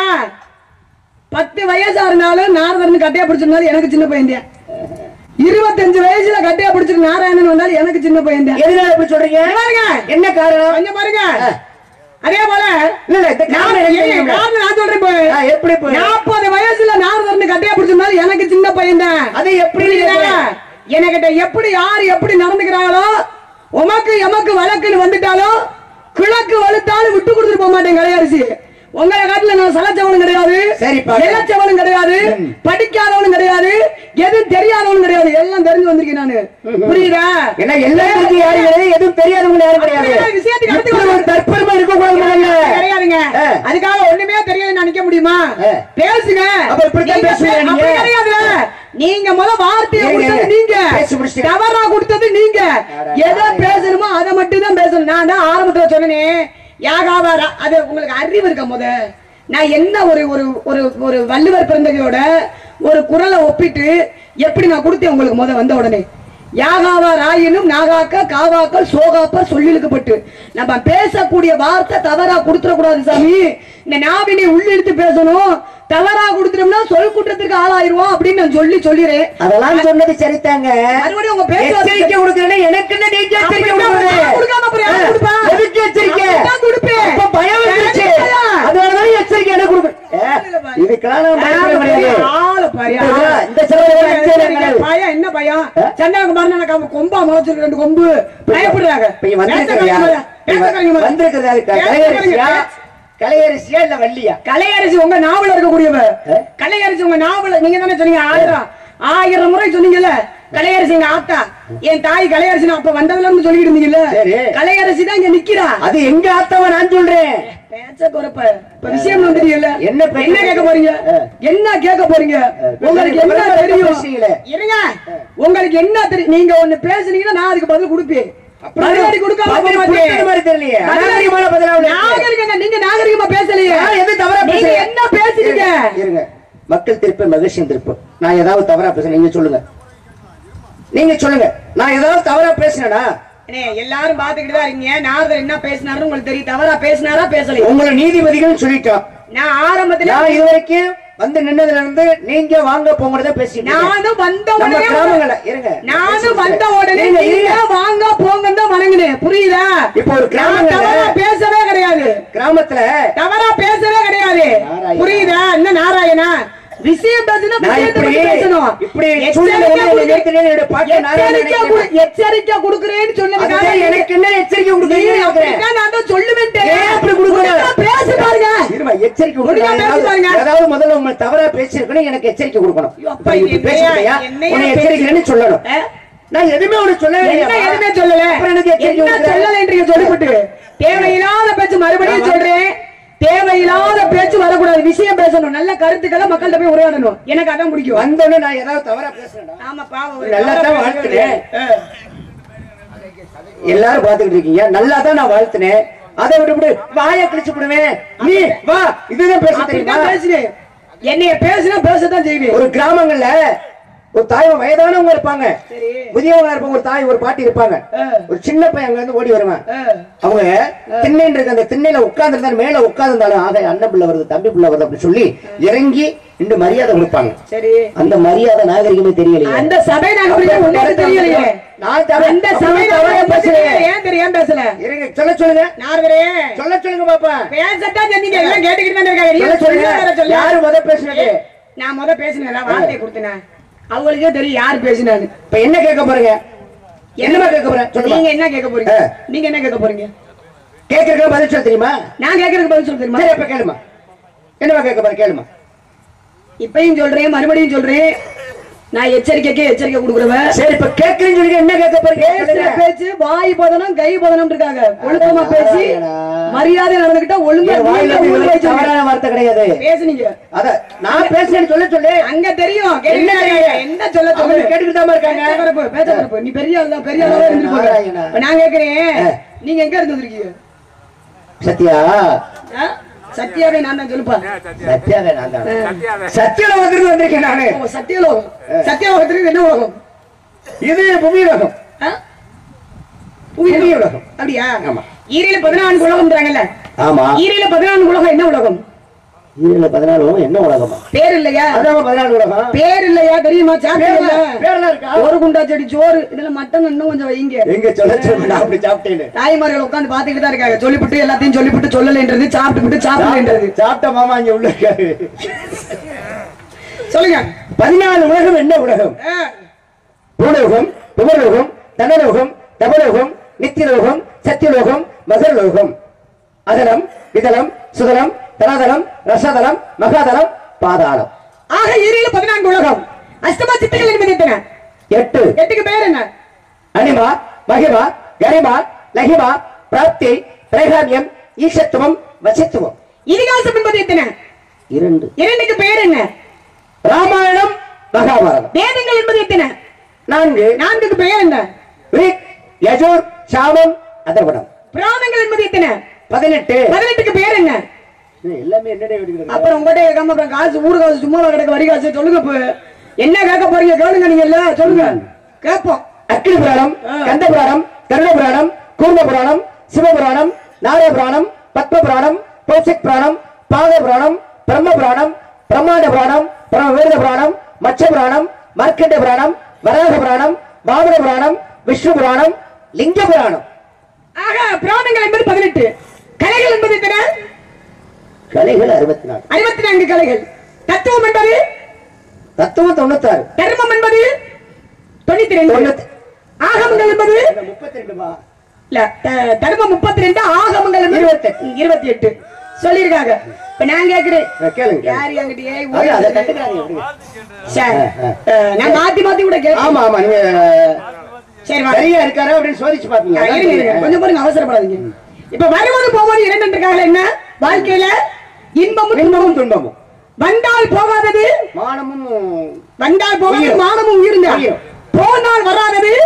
பத்து வயசா இருந்தாலும் நாரதன் கட்டையா பிடிச்சிருந்தாலும் எனக்கு சின்ன பையன் தான். இருபத்தஞ்சு வயசுல கட்டையா பிடிச்சிட்டு நாராயணன் வந்தாலும் எனக்கு சின்ன பையன் தான். எதனால இப்படி சொல்றீங்க இங்க பாருங்க என்ன காரணம் கொஞ்சம் பாருங்க ஆ. அதே போல இல்ல இல்ல இந்த நான் காரணம் என்ன ஏய், தெரியுமா? காரணம் நான் சொல்றேன் இப்போ. ஆ, எப்படி போய் நாற்பது வயசுல நாரதன் கட்டையா பிடிச்சிருந்தாலும் எனக்கு சின்ன பையன் தான் அது எப்படி புரியுதா? எனக்கிட்ட எப்படி யார் எப்படி நடந்துக்கிறாங்களோ உமக்கு எமக்கு வழக்குன்னு வந்துட்டாலும் கிழக்கு வலுத்தாலும் விட்டு கொடுத்துட்டு போக மாட்டேன் கடையாரிசி உங்களை காட்டுல நான் சலச்சவனும் கிடையாது சரிப்பா. இளச்சவனும் கிடையாது ம். படிக்காதவனும் கிடையாது எதுவும் தெரியாதவனும் கிடையாது எல்லாம் தெரிஞ்சு வந்திருக்கேன் நானு புரியுதா ஏன்னா எல்லாருக்கும் யாரும் கிடையாது எதுவும் தெரியாதவங்க யாரும் கிடையாது அப்படியே விஷயத்துக்கு அடுத்து இப்படி ஒரு தற்பெருமை இருக்கக்கூடாது முதல்ல கிடையாதுங்க ஆ. அதுக்காக ஒண்ணுமே தெரியாது நான் நிக்க முடியுமா ஆ. பேசுங்க அப்ப இப்படித்தான் நீங்க பேசுவீங்க பே- நீங்க? அப்படி கிடையாதுல நீங்க முத வார்த்தையை இருங்க, கொடுத்தது இருங்க. நீங்க பேசி முடிச்சிட்டு. தவறா கொடுத்தது நீங்க அட, எதை அட. பேசணுமோ அதை மட்டும் தான் பேசணும் நான் தான் ஆரம்பத்துல சொன்னேனே யாகாவாரா அது உங்களுக்கு அறிவு இருக்க முத நான் என்ன ஒரு ஒரு ஒரு ஒரு வள்ளுவர் பிறந்தகையோட ஒரு குரலை ஒப்பிட்டு எப்படி நான் கொடுத்தேன் உங்களுக்கு முத வந்த உடனே யாகாவா ராயினும் நாகாக்க காவாக்கள் சோகாப்பர் சொல்லிழுக்கப்பட்டு நம்ம பேசக்கூடிய வார்த்தை தவறா கொடுத்துடக்கூடாது சாமி இந்த நாவினை உள்ளிழுத்து பேசணும் தவறா கொடுத்துட்டோம்னா சொல் குற்றத்துக்கு ஆளாயிருவோம் அப்படின்னு நான் சொல்லி சொல்லிடுறேன் அதெல்லாம் சொன்னது சரிதாங்க மறுபடியும் உங்க பேச்சு எச்சரிக்கை கொடுக்கறேன் எனக்கு என்ன நீங்க எச்சரிக்கை அப்படின்னா கொடுக்கறது நான் கொடுக்காம அப்புறம் யார் கொடுப்பா? எதுக்கு எச்சரிக்கை அப்படிதான் கொடுப்பேன். அப்ப பயம் வந்துருச்சு எனக்கு பயம். அதனாலதான் எச்சரிக்கை என்ன கொடுப்பேன் இதுக்கெல்லாம் நான் பயப்பட முடியாது ஆளு பாரு, இந்த ஆளு. இந்த செலவு எச்சரிக்கை கிடையாது. பயம் என்ன பயம் சந்தனகுமார் எனக்கு கொம்பா முளைச்சிருக்கு ரெண்டு கொம்பு பயப்படுறாங்க இப்ப இங்க வந்திருக்கிறது பேச யாரு? பேச இங்க வந்திருக்கிறது யாரு? கலையரசியா கலையரசியா இல்ல வள்ளியா கலையரசி உங்க நாவல இருக்கக்கூடியவ ஆ? கலையரசி உங்க நாவல நீங்க தானே சொன்னீங்க ஆயிரம் ஆயிரம் முறை சொன்னீங்கல்ல கலையரசி எங்க ஆத்தா என் தாய் கலையரசி அப்ப வந்ததுல இருந்து சொல்லிட்டு இருந்தீங்கல்ல சரி. கலையரசி தான் இங்க நிக்கிறா அது எங்க ஆத்தவ நான் சொல்றேன் பேச்ச குறைப்ப இப்ப விஷயம் வந்துட்டீங்கல்ல என்ன பேச்ச என்ன கேட்க போறீங்க ஆ. என்ன கேட்க போறீங்க உங்களுக்கு என்ன விவரமா தெரியும் பேசுறீங்களே. இருங்க உங்களுக்கு என்ன தெரியும் நீங்க ஒண்ணு பேசுனீங்கன்னா நான் அதுக்கு பதில் கொடுப்பேன் பதிலடி கொடுக்காம போக பதில் மாட்டேன். கொடுத்தது மாதிரி தெரியலையே. அநாகரிகமான பதிலா உனக்கு. நாகரிகங்க நீங்க நாகரிகமா பேசலையே நான் எது தவறா நீங்க பேசுறேன்? என்ன பேசுறீங்க இருங்க, இருங்க மக்கள் திருப்பி மகிழ்ச்சியும் திருப்பு நான் ஏதாவது தவறா பேசுறேன் நீங்க சொல்லுங்க நீங்க சொல்லுங்க நான் ஏதாவது தவறா பேசினேனா அண்ணே, எல்லாரும் பாத்துக்கிட்டு தான் இருக்கீங்க நாரதர் என்ன பேசினாருன்னு உங்களுக்கு தெரியும் தவறா பேசினாரா பேசலையா உங்களை நீதிபதிகள் சொல்லிட்டோம் நான் ஆரம்பத்துல நான் இது வரைக்கும் வந்து நின்னதுல இருந்து நீங்க வாங்க போங்கறத பேசிட்டு இருக்கேன். நானும் வந்த நம்ம உடனே கிராமங்கள இருங்க நானும் வந்த உடனே நீங்க நீங்க இருங்க. வாங்க போங்கன்னு தான் வணங்குனேன் புரியுதா இப்போ ஒரு நான் கிராமங்கள்ல- தவறா பேசவே கிடையாது கிராமத்துல தவறா பேசவே கிடையாது நாராயணா. புரியுதா என்ன நாராயணா விஷயம் பேசினா நான் விஷயத்தை இப்படி பத்தி பேசணும். இப்படி எச்சரிக்கை சூழ்நிலை வந்து கொடுக்க- நிறுத்தினே என்னோட பாட்டை நான் தான் எச்சரிக்கை நினைக்கிறேன். கொடு- எச்சரிக்கை கொடுக்குறேன்னு சொன்னதுக்காக அதுதான் எனக்கு என்ன எச்சரிக்கை நீ கொடுக்குறீங்க அப்படித்தான் நான் தான் சொல்லுவேன்ட்டே. ஏன் அப்படி கொடுக்கணும்? ஒழுங்கா பேசு பாருங்க இருமா, எச்சரிக்கை ஒழுங்கா கொடுக்கணும். பேசி பாருங்க. ஏதாவது- ஏதாவது முதல்ல உங்களை தவறா பேசியிருக்கணும் எனக்கு எச்சரிக்கை கொடுக்கணும் ஐயோ, அப்பா, இப்ப இப்படி இது பேசுறியா என்னையா உன்னை பேச்சு? எச்சரிக்கிறேன்னு சொல்லணும் ஆ? நான் எதுவுமே உனக்கு சொல்லவே என்ன இல்லையா? எதுவுமே சொல்லல அப்புறம் எனக்கு எச்சரிக்கை என்ன கொடுக்குற? சொல்லலைன்றீங்க சொல்லிவிட்டு தேவையில்லாத பேச்சு மறுபடியும் சொல்றேன் தேவையில்லாத பேச்சு வரக்கூடாது விஷயம் பேசணும் நல்ல கருத்துக்களை மக்கள்கிட்ட போய் உரையாடணும் எனக்கு அதான் பிடிக்கும் வந்தோடனே நான் ஏதாவது தவறா பேசுறேன்டா ஆமா பாவம் ஒரு நல்லா தான் தவறா வாழ்த்துறேன். பேசுறது. எல்லாரும் பாத்துக்கிட்டு இருக்கீங்க நல்லா தான் நான் வாழ்த்தினேன் அதை விட்டு விட்டு வாயை கிழிச்சு விடுவேன் நீ வா இதுதான் பேச தெரியுமா அப்படித்தான் பேசுனேன் என்னைய பேசினா பேசத்தான் செய்வேன் ஒரு கிராமங்கள்ல ஒரு தாய் வயதானவங்க இருப்பாங்க சரி முதியவங்க இருப்பாங்க ஒரு தாய் ஒரு பாட்டி இருப்பாங்க ஆ. ஒரு சின்ன பையன் அங்க இருந்து ஓடி வருவான் ஆ, அவங்க திண்ணைன்னு இருக்க அந்த திண்ணையில உட்கார்ந்து இருந்தாலும் மேல உட்கார்ந்து இருந்தாலும் ஆக அண்ணன் பிள்ளை வருது தம்பி பிள்ளை வருது அப்படின்னு சொல்லி இறங்கி இன்று மரியாதை கொடுப்பாங்க சரி அந்த மரியாதை நாகரிகமே தெரியலையே அந்த சபை நாகரிகம் உங்களுக்கு தெரியலையே நான் தவறு- அந்த சபை தவறா நாகரிகம் பேசுறேன். தெரியல. ஏன் தெரியாம பேசல இருங்க சொல்ல சொல்லுங்க நாரதரே சொல்ல சொல்லுங்க பாப்பா பேசத்தான் சொன்னீங்க எல்லாம் கேட்டுக்கிட்டு தானே இருக்காங்க சொல்ல நீங்க சொல்லுங்க சொல்லுங்க வேற சொல்லு. யாரு முத பேசுனது நான் முத பேசினேன் வார்த்தை கொடுத்தேன் அவங்களுக்கே தெரியும் யார் பேசினாரு இப்ப என்ன கேட்க போறீங்க என்னமா கேட்க போறேன் சொல்லுங்க நீங்க என்ன கேட்க போறீங்க ஆ. நீங்க என்ன கேட்க போறீங்க கேட்கறதுக்கு பதில் சொல்ல தெரியுமா நான் கேட்கறதுக்கு பதில் சொல்ல தெரியுமா சரி அப்ப கேளுமா என்னமா கேட்க போற கேளுமா இப்பயும் சொல்றேன் மறுபடியும் சொல்றேன் நான் எச்சரிக்கைக்கு எச்சரிக்கை கொடுக்குறவன் சரி இப்ப கேட்கறேன்னு சொல்லி என்ன கேட்க போறீங்க பேசுற சொல்லுங்க. பேச்சு வாய் பதனம் கை பதனம் இருக்காங்க ஒழுக்கமா பேசி அடடா. மரியாதை நடந்துகிட்டா ஒழுங்கா என் வாயில நீங்க இருந்து ஊர் வெளியே வச்சிருங்க. தவறான வார்த்தை கிடையாது பேசுனீங்க அத நான் பேசுறேன்னு சொல்ல சொல்லு அங்க தெரியும் என்ன கேட்கல என்ன சொல்ல அவங்க சொல்லுங்க கேட்டுக்கிட்டு தான் இருக்காங்க பேச்ச பரப்பு, பேச்ச பரப்பு. நீ பெரிய ஆள் தான், பெரிய ஆளா இருந்துட்டு போங்க. நாராயணா. இப்ப நான் கேக்குறேன், ஆ. நீங்க எங்க இருந்து வந்திருக்கீங்க? சத்யா ஆ? சத்யாவே நான் தான் சொல்லுப்பா. சத்யாவே நான் தான் சத்தியலோகத்திலிருந்து வந்திருக்கேன் நானு ஓ, சத்தியலோகம். சத்தியலோகத்துக்கு என்ன உலகம்? இது புவியுலகம் ஆ? புவி புவி உலகம். உலகம் அப்படியா? ஆமா. ஈரில பதினான்கு உலகம்ன்றாங்கல்ல? ஆமா ஈரில பதினான்கு உலகம் என்ன உலகம்? இதுல பதினாலு உலகம் என்ன உலகமா பேர் இல்லையா? அதான் பதினாலு உலகம் பேர் இல்லையா? தெரியுமா? சாப்பிட்டீங்களா? பேர்லாம் பேர்லாம் இருக்கா ஒரு குண்டா செடி சோறு இதுல மட்டன் இன்னும் கொஞ்சம் வைங்க எங்க சொல்ல சொல்ல நான் அப்படி சாப்பிட்டேன்னு தாய்மார்கள் உட்கார்ந்து பாத்துக்கிட்டு தான் இருக்காங்க சொல்லிவிட்டு எல்லாத்தையும் சொல்லிவிட்டு சொல்லலைன்றது சாப்பிட்டு சாப்பிடலைன்றது சாப்பிட்ட மாமா இங்க உள்ள இருக்காரு சொல்லுங்க பதினாலு உலகம் என்ன உலகம் ஆ. பூலோகம் புகலோகம் தனலோகம் தபலோகம் நித்தியலோகம் சத்தியலோகம் மகரலோகம் அதலம் விதலம் சுதலம் தனாதலம் ரசதலம் மகாதலம் பாதாளம் ஆக ஈரில பதினான்கு உலகம் அஷ்டமா சித்துக்கள் என்பது எத்தனை எட்டு எட்டுக்கு பேர் என்ன அனிமா மகிமா கரிமா லகிமா பிராப்தி திரைகாமியம் ஈசத்துவம் வசித்துவம் இதிகாசம் என்பது எத்தனை இரண்டு இரண்டுக்கு பேர் என்ன ராமாயணம் மகாபாரதம் வேதங்கள் என்பது எத்தனை நான்கு நான்குக்கு பெயர் என்ன ரிக் யஜூர் சாமம் அதர்வனம் புராணங்கள் என்பது எத்தனை பதினெட்டு பதினெட்டுக்கு பேர் என்ன எல்லாமே என்னடே விடுகிறது அப்புறம் உங்கள்கிட்ட கேட்காம அப்புறம் காசு ஊரு காசு சும்மா கிடக்க வரி காசு சொல்லுங்க இப்ப என்ன கேட்க போறீங்க கேளுங்க நீங்க இல்ல சொல்லுங்க கேட்போம் அக்கினி புராணம் கந்த புராணம் கருட புராணம் கூர்ம புராணம் சிவபுராணம் நாராய புராணம் பத்ம புராணம் கௌசிக் புராணம் பாக புராணம் பிரம்ம புராணம் பிரம்மாண்ட புராணம் பிரம வேத புராணம் மச்ச புராணம் மார்க்கண்ட புராணம் வராக புராணம் வாமன புராணம் விஷ்ணு புராணம் லிங்க புராணம் ஆக புராணங்கள் என்பது பதினெட்டு கலைகள் என்பது எத்தனை கலைகள் அறுபத்தி நாலு அறுபத்தி நான்கு கலைகள் தத்துவம் என்பது தத்துவம் தொண்ணூத்தாறு தர்மம் என்பது தொண்ணூத்தி ரெண்டு தொண்ணூத்தி- ஆகமங்கள் என்பது முப்பத்தி ரெண்டுமா இல்ல த- தர்மம் முப்பத்தி ரெண்டு ஆகமங்கள் என்பது இருபத்தெட்டு. இருபத்தி எட்டு சொல்லிருக்காங்க இப்ப நான் கேக்குறேன் கேளுங்க யாரு என்கிட்ட ஏய் அது அதை ஊரே கண்டுக்கிறாங்க எப்படி? சரி ஆ, அஹ், நான் மாத்தி மாத்தி கூட கேட்கிறேன் ஆமா ஆமா நீங்க சரி வாங்க சரியா இருக்காரு அப்படின்னு சோதிச்சு பாப்பீங்க ஆ, இருங்க, இருங்க. கொஞ்சம் பாருங்க அவசரப்படாதீங்க இப்ப வருவது போவது இரண்டு இருக்காங்களா என்ன வாழ்க்கையில இன்பமும் இன்பமும் துன்பமும் வந்தால் போகாதது மானமும் வந்தால் போகாதது உயிரும். மானமும் உயிர்ந்த உயிரும். போனால் வராதது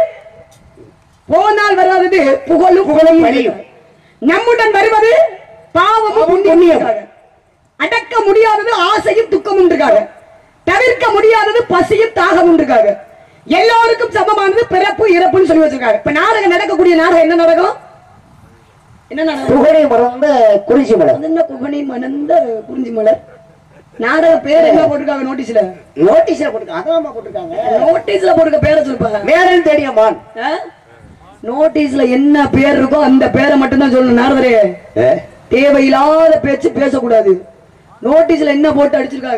போனால் வராதது புகழும் புகழும் பழியும். நம்முடன் வருவது பாவமும் பாவமும் புண்ணியம் புண்ணியம். அடக்க முடியாதது ஆசையும் துக்கமும் இருக்காங்க தவிர்க்க முடியாதது பசியும் தாகமும் இருக்காங்க எல்லாருக்கும் சமமானது பிறப்பு இறப்புன்னு சொல்லி வச்சிருக்காங்க இப்ப நாடகம் நடக்கக்கூடிய நாடகம் என்ன நடக்கும் என்ன நாடகம் புகழை மறந்த குறிச்சி மலர் அது என்ன குகனி மணந்த குறிஞ்சி மலர் நாடக பேர் என்ன போட்டிருக்காங்க நோட்டீஸ்ல நோட்டீஸ்ல போட்டுருக்காங்க அதான் போட்டுருக்காங்க நோட்டீஸ்ல போட்டுருக்க பேரை சொல்லுப்பாங்க மேரன் தேடிய மான் நோட்டீஸ்ல என்ன பேர் இருக்கோ அந்த பேரை மட்டும்தான் சொல்லணும் நாரதரே தேவையில்லாத பேச்சு பேசக்கூடாது நோட்டீஸ்ல என்ன போட்டு அடிச்சிருக்காங்க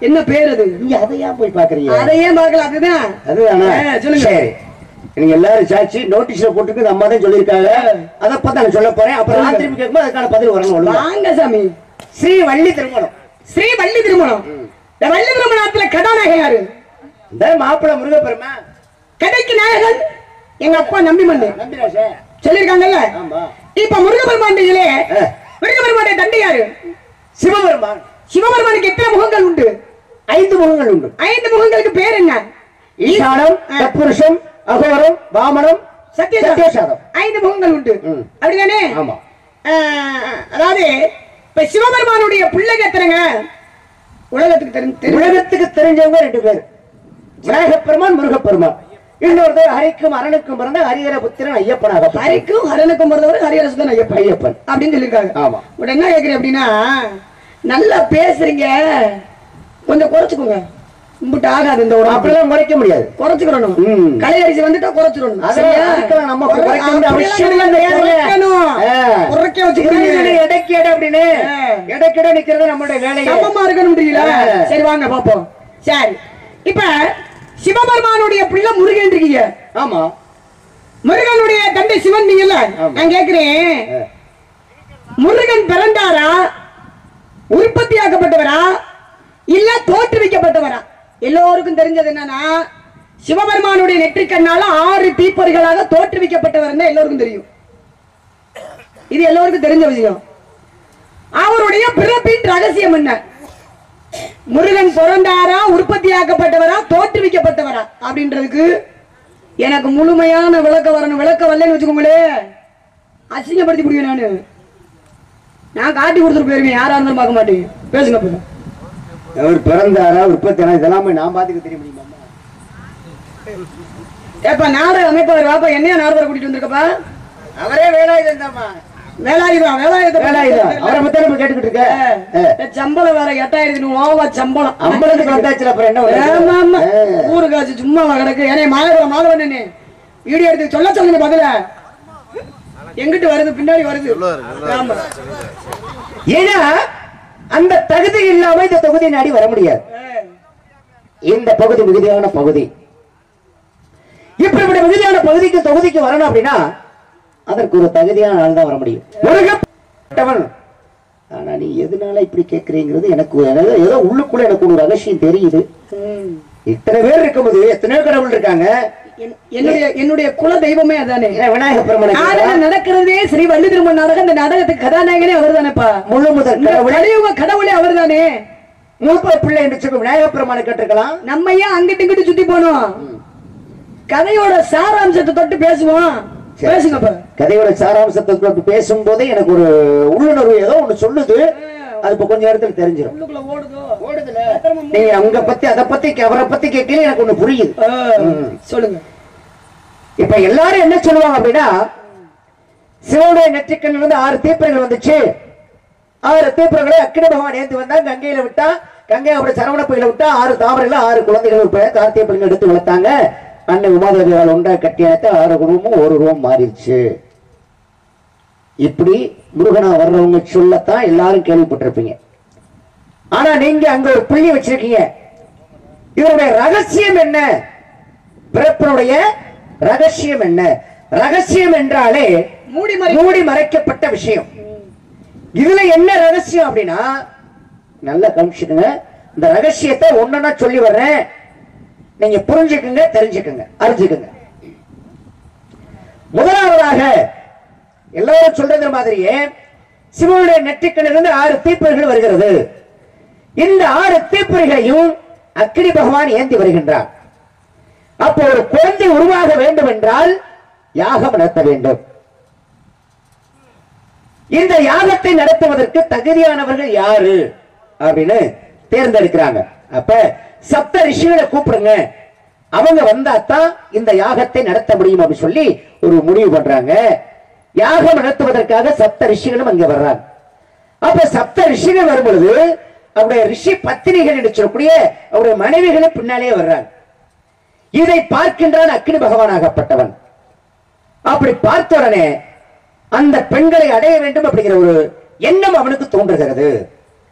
என்ன பேர் அது நீங்க அதையா போய் பாக்குறீங்க அதையே பார்க்கல அதுதான் அதுதானா ஆ, சொல்லுங்க. சரி நீங்க எல்லாரும் சாட்சி நோட்டீஸ்ல போட்டுருக்கு நம்ம தான் சொல்லியிருக்காங்க அதை பத்தி நான் சொல்ல போறேன் அப்புறம் நான் திரும்பி கேட்கும்போது அதுக்கான பதில் வரணும் ஒழுங்கா. வாங்க சாமி ஸ்ரீ வள்ளி திருமணம் ஸ்ரீ வள்ளி திருமணம் இந்த வள்ளி திருமணத்துல கதாநாயகன் யாரு இந்த மாப்பிள்ளை முருகப்பெருமா கதைக்கு நாயகன் எங்க அப்பா நம்பி மண்ணு நம்பிராசே சொல்லிருக்காங்கல்ல ஆமா இப்ப முருகபெருமாண்டியிலே ஆ. முருகபெருமானுடைய தந்தை யாரு சிவபெருமான் சிவபெருமானுக்கு எத்தனை முகங்கள் உண்டு ஐந்து முகங்கள் உண்டு ஐந்து முகங்களுக்கு பேர் என்ன ஈசானம் ஆ. தத்புருஷம் அகோரம் வாமனம் சத்யசாதம் சத்யசாதம் ஐந்து முகங்கள் உண்டு ம். அப்படிதானே ஆமா ஆ, அதாவது இப்ப சிவபெருமானுடைய பிள்ளைங்க எத்தனைங்க உலகத்துக்கு தெரிஞ்சு தெரியும் உலகத்துக்கு தெரிஞ்சவங்க ரெண்டு பேர் விநாயகப் பெருமான் முருகப்பெருமான் இன்னொருத்தர் ஹரிக்கும் அரணுக்கும் பிறந்த ஹரிஹர புத்திரன் ஐயப்பனாக ஹரிக்கும் ஹரனுக்கும் பிறந்தவர் ஹரிஹரசுதன் ஐயப்பன் ஐயப்பன் அப்படின்னு சொல்லியிருக்காங்க ஆமா உடனே என்ன கேக்குறேன் அப்படின்னா நல்லா பேசுறீங்க கொஞ்சம் குறைச்சுக்கோங்க கும்பிட்டு ஆகாது இந்த உடம்பு அப்படிலாம் குறைக்க முடியாது குறைச்சுக்கிறணும் ம். களை அரிசி வந்துட்டா குறைச்சிடணும் அதெல்லாம் சரியா? அதுக்கெல்லாம் நம்ம குறை- குறைக்க வேண்டிய அப்படியெல்லாம் அவசியம் இல்லை கிடையாது. நேயர்களே. குறைக்கணும். ஆ. குறைக்க புரியுது, வச்சுக்கிறீங்க எடைக்கு எடை அப்படின்னு ஆ. எடைக்கு எடை நிக்கிறது நம்மளுடைய வேலையை சமமா இருக்கணும்ன்றீங்களா ஆ. சரி வாங்க பாப்போம் சரி இப்ப சிவபெருமானுடைய பிள்ளை முருகன் இருக்கீங்க ஆமா முருகனுடைய தந்தை சிவன் நீங்கல்ல ஆமா. நான் கேக்குறேன் ஆ. முருகன் பிறந்தாரா உற்பத்தியாக்கப்பட்டவரா இல்ல தோற்றுவிக்கப்பட்டவரா எல்லோருக்கும் தெரிஞ்சது என்னன்னா சிவபெருமானுடைய நெற்றிக்கண்ணால ஆறு தீப்பொறிகளாக தோற்றுவிக்கப்பட்டவர் தான் எல்லோருக்கும் தெரியும் இது எல்லோருக்கும் தெரிஞ்ச விஷயம் அவருடைய பிறப்பின் ரகசியம் என்ன முருகன் பிறந்தாரா உற்பத்தியாக்கப்பட்டவரா தோற்றுவிக்கப்பட்டவரா அப்படின்றதுக்கு எனக்கு முழுமையான விளக்க வரணும் விளக்க வரலன்னு வச்சுக்கோங்களே அசிங்கப்படுத்தி முடியும் நானு நான் காட்டி கொடுத்துட்டு போயிருவேன் யாரா இருந்தாலும் பார்க்க மாட்டேன் பேசுங்க பேசுங்க அவர் பிறந்தாரா உற்பத்தி இதெல்லாம் போய் நான் பாத்துக்க தெரிய முடியுமா ஏப்பா நாடக அமைப்பவர் வாப்பா என்னையா நாடகம் கூட்டிட்டு வந்திருக்கப்பா அவரே வேலாயுதம் தான்மா வேலாயுதம் வேலாயுதம் வேலாயுதம் அவரை பத்தி நம்ம கேட்டுக்கிட்டு இருக்க ஆ. சம்பளம் வேற எட்டாயிரத்தி ஓவா சம்பளம் அம்பலத்துக்கு வந்தாச்சுல அப்புறம் என்ன ஆமா, ஆமா. பண்றது? ஆ. ஊரு காசு சும்மா கிடக்கு ஏனே மாதவன் மாதவன் வீடியோ எடுத்து சொல்ல சொல்லுங்க பதில எங்கிட்டு வருது பின்னாடி வருது ஆமா ஏன்னா அந்த தகுதி இல்லாம இந்த தொகுதி நாடி வர முடியாது இந்த பகுதி மிகுதியான பகுதி இப்படிப்பட்ட மிகுதியான பகுதிக்கு தொகுதிக்கு வரணும் அப்படின்னா அதற்கு ஒரு தகுதியான ஆள் தான் வர முடியும் முருகப்பட்டவன் ஆனா நீ எதனால இப்படி கேட்கறீங்கிறது எனக்கு ஏதோ- ஏதோ உள்ளுக்குள்ள எனக்கு ஒரு ரகசியம் தெரியுது ம். இத்தனை பேர் இருக்கும்போது எத்தனையோ கடவுள் இருக்காங்க என்- என்னுடைய என்னுடைய குல தெய்வமே அதானே ஏன் விநாயக பெருமானை நாடகம் நடக்கிறதே ஸ்ரீ வள்ளி திருமண நாடகம் இந்த நாடகத்துக்கு கதாநாயகனே அவர் தானேப்பா முழு முதல் கடவுள் கலியுக கடவுளே அவர் தானே மூத்த பிள்ளை என்று சொல்லி விநாயக பெருமானை கேட்டிருக்கலாம் நம்ம ஏன் அங்கிட்டு இங்கிட்டு சுத்தி போனோம் கதையோட சாராம்சத்தை தொட்டு பேசுவோம் சரி. பேசுங்கப்பா கதையோட சாராம்சத்தை தொட்டு பேசும்போதே எனக்கு ஒரு உள்ளுணர்வு ஏதோ ஒண்ணு சொல்லுது அது இப்ப கொஞ்ச நேரத்துல தெரிஞ்சிடும் உள்ளுக்குள்ள ஓடுதோ நீங்க அவங்க பத்தி அதை பத்தி அவரை பத்தி கேட்கல எனக்கு ஒண்ணு புரியுது ஆ, சொல்லுங்க இப்ப எல்லாரும் என்ன சொல்லுவாங்க அப்படின்னா சிவனுடைய நெற்றிக்கண்ணில் இருந்து ஆறு தீப்பறைகள் வந்துச்சு ஆறு தீப்பறைகளை அக்கினி பகவான் ஏந்தி வந்தா கங்கையில விட்டா கங்கை அப்படி சரவண பயில விட்டா ஆறு தாமரையில ஆறு குழந்தைகள் ஒரு கார்த்திகை பள்ளிகள் எடுத்து வளர்த்தாங்க அன்னை உமாதேவியால் உண்டா கட்டியத்தை ஆறு குடும்பமும் ஒரு ரூபம் மாறிடுச்சு இப்படி முருகனா வர்றவங்க சொல்லத்தான் எல்லாரும் கேள்விப்பட்டிருப்பீங்க ஆனா நீங்க அங்க ஒரு புள்ளி வச்சிருக்கீங்க இதனுடைய ரகசியம் என்ன பிறப்பினுடைய ரகசியம் என்ன ரகசியம் என்றாலே மூடி மறை மூடி மறைக்கப்பட்ட விஷயம் இதுல என்ன ரகசியம் அப்படின்னா நல்லா கவனிச்சுக்கங்க இந்த ரகசியத்தை ஒன்னொன்னா சொல்லி வர்றேன் நீங்க புரிஞ்சுக்குங்க தெரிஞ்சுக்குங்க அறிஞ்சுக்குங்க முதலாவதாக எல்லாரும் சொல்றது மாதிரியே சிவனுடைய நெற்றிக்கண்ணிலிருந்து ஆறு தீப்பொறிகள் வருகிறது இந்த ஆறு தீப்பொறிகளையும் அக்கினி பகவான் ஏந்தி வருகின்றார் அப்போ ஒரு குழந்தை உருவாக வேண்டும் என்றால் யாகம் நடத்த வேண்டும் இந்த யாகத்தை நடத்துவதற்கு தகுதியானவர்கள் யாரு அப்படின்னு தேர்ந்தெடுக்கிறாங்க அப்ப சப்த ரிஷிகளை கூப்பிடுங்க அவங்க வந்தாத்தான் இந்த யாகத்தை நடத்த முடியும் அப்படின்னு சொல்லி ஒரு முடிவு பண்றாங்க யாகம் நடத்துவதற்காக சப்த ரிஷிகளும் அங்க வர்றாங்க அப்ப சப்த ரிஷிகள் வரும்பொழுது அவருடைய ரிஷி பத்தினிகள் என்று சொல்லக்கூடிய அவருடைய மனைவிகளும் பின்னாலே வர்றாங்க இதை பார்க்கின்றான் அக்னி பகவானாகப்பட்டவன் அப்படி பார்த்த உடனே அந்த பெண்களை அடைய வேண்டும் அப்படிங்கிற ஒரு எண்ணம் அவனுக்கு தோன்றுகிறது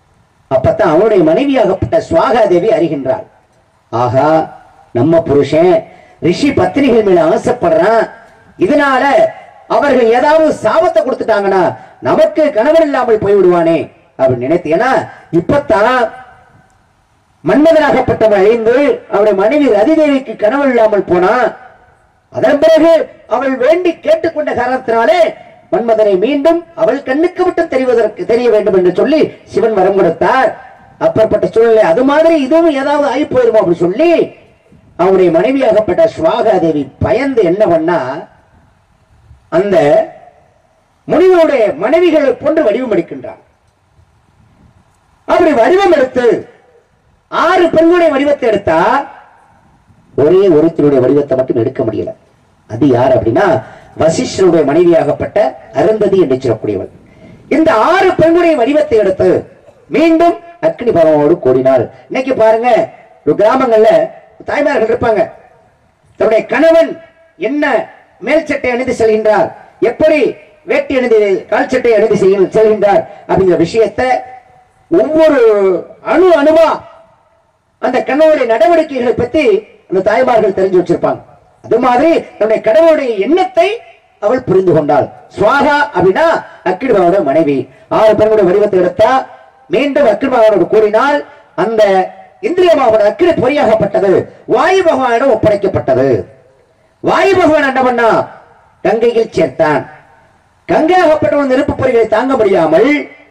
அப்பத்தான் அவனுடைய மனைவியாகப்பட்ட சுவாகா தேவி அறிகின்றாள் ஆகா நம்ம புருஷன் ரிஷி பத்தினிகள் மேல ஆசைப்படுறான் இதனால அவர்கள் ஏதாவது சாபத்தை கொடுத்துட்டாங்கன்னா நமக்கு கணவன் இல்லாமல் போய்விடுவானே அப்படின்னு நினைத்து ஏன்னா இப்பத்தான் மன்மதனாகப்பட்டவன் அழிந்து அவருடைய மனைவி ரதிதேவிக்கு கணவன் இல்லாமல் போனா அதன் பிறகு அவள் வேண்டி கேட்டுக்கொண்ட காரணத்தினாலே மன்மதனை மீண்டும் அவள் கண்ணுக்கு விட்டு தெரிவதற்கு தெரிய வேண்டும் என்று சொல்லி சிவன் வரம் கொடுத்தார் அப்பற்பட்ட சூழ்நிலை அது மாதிரி இதுவும் ஏதாவது ஆகி போயிருமோ அப்படி சொல்லி அவனுடைய மனைவியாகப்பட்ட சுவாகா தேவி பயந்து என்ன பண்ணா அந்த முனிவனுடைய மனைவிகளை போன்று வடிவம் எடுக்கின்றான் அப்படி வடிவம் எடுத்து ஆறு பெண்களுடைய வடிவத்தை எடுத்தா ஒரே ஒருத்தருடைய வடிவத்தை மட்டும் எடுக்க முடியல அது யார் அப்படின்னா வசிஷ்டருடைய மனைவியாகப்பட்ட அருந்ததி என்று சொல்லக்கூடியவள் இந்த ஆறு பெண்களுடைய வடிவத்தை எடுத்து மீண்டும் அக்னி பகவானோடு கூடினாள் இன்னைக்கு பாருங்க ஒரு கிராமங்கள்ல தாய்மார்கள் இருப்பாங்க தன்னுடைய கணவன் என்ன மேல் சட்டை அணிந்து செல்கின்றார் எப்படி வேட்டி அணிந்து கால் சட்டை அணிந்து செய்ய- செல்கின்றார் அப்படிங்கிற விஷயத்தை ஒவ்வொரு அணு அணுவா அந்த கணவனுடைய நடவடிக்கைகளை பத்தி அந்த தாய்மார்கள் தெரிஞ்சு வச்சிருப்பாங்க அது மாதிரி தன்னுடைய கணவனுடைய எண்ணத்தை அவள் புரிந்து கொண்டாள் சுவாகா அப்படின்னா அக்கிடுபாவோட மனைவி ஆறு பெண்களுடைய வடிவத்தை எடுத்தா மீண்டும் அக்கிடுபாவோடு கூறினால் அந்த இந்திரியமாவோட அக்கினி பொறியாகப்பட்டது வாயு பகவானிடம் ஒப்படைக்கப்பட்டது வாயு பகவான் என்ன பண்ணா கங்கையில் சேர்த்தான் கங்கையாகப்பட்ட நெருப்பு பொறிகளை தாங்க முடியாமல்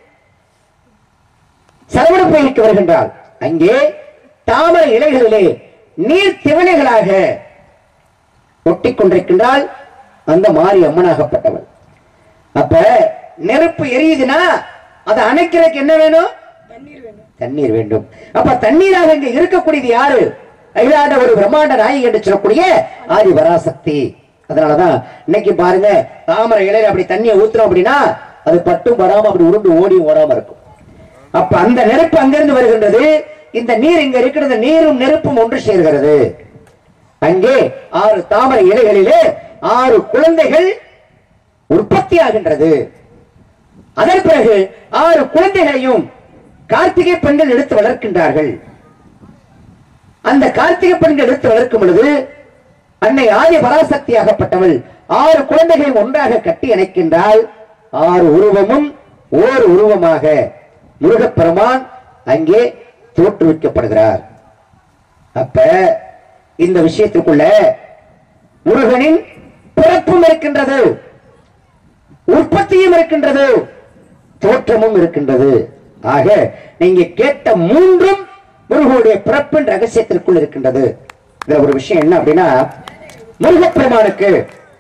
சரவண பயிருக்கு வருகின்றாள் அங்கே தாமரை இலைகளிலே நீர் திவலைகளாக ஒட்டிக் கொண்டிருக்கின்றாள் அந்த மாரி அம்மனாகப்பட்டவள் அப்ப நெருப்பு எரியுதுன்னா அதை அணைக்கிறதுக்கு என்ன வேணும் தண்ணீர் வேணும் தண்ணீர் வேண்டும் அப்ப தண்ணீராக இங்க இருக்கக்கூடியது யாரு அகிலாண்ட ஒரு பிரம்மாண்ட நாயகி என்று சொல்லக்கூடிய ஆதி பராசக்தி அதனாலதான் இன்னைக்கு பாருங்க தாமரை இலையில அப்படி தண்ணியை ஊத்துறோம் அப்படின்னா அது பட்டும் வராம அப்படி உருண்டு ஓடி ஓடாம இருக்கும் அப்ப அந்த நெருப்பு அங்கிருந்து வருகின்றது இந்த நீர் இங்க இருக்கிற இந்த நீரும் நெருப்பும் ஒன்று சேர்கிறது அங்கே ஆறு தாமரை இலைகளிலே ஆறு குழந்தைகள் உற்பத்தி ஆகின்றது அதன் பிறகு ஆறு குழந்தைகளையும் கார்த்திகை பெண்கள் எடுத்து வளர்க்கின்றார்கள் அந்த கார்த்திகை பெண்கள் எடுத்து வளர்க்கும் பொழுது அன்னை ஆதி பராசக்தியாகப்பட்டவள் ஆறு குழந்தைகளையும் ஒன்றாக கட்டி இணைக்கின்றாள் ஆறு உருவமும் ஓர் உருவமாக முருகப்பெருமான் அங்கே தோற்றுவிக்கப்படுகிறார் அப்ப இந்த விஷயத்துக்குள்ள முருகனின் பிறப்பும் இருக்கின்றது உற்பத்தியும் இருக்கின்றது தோற்றமும் இருக்கின்றது ஆக நீங்க கேட்ட மூன்றும் முருகனுடைய பிறப்பின் ரகசியத்திற்குள் இருக்கின்றது இதுல ஒரு விஷயம் என்ன அப்படின்னா முருகப்பெருமானுக்கு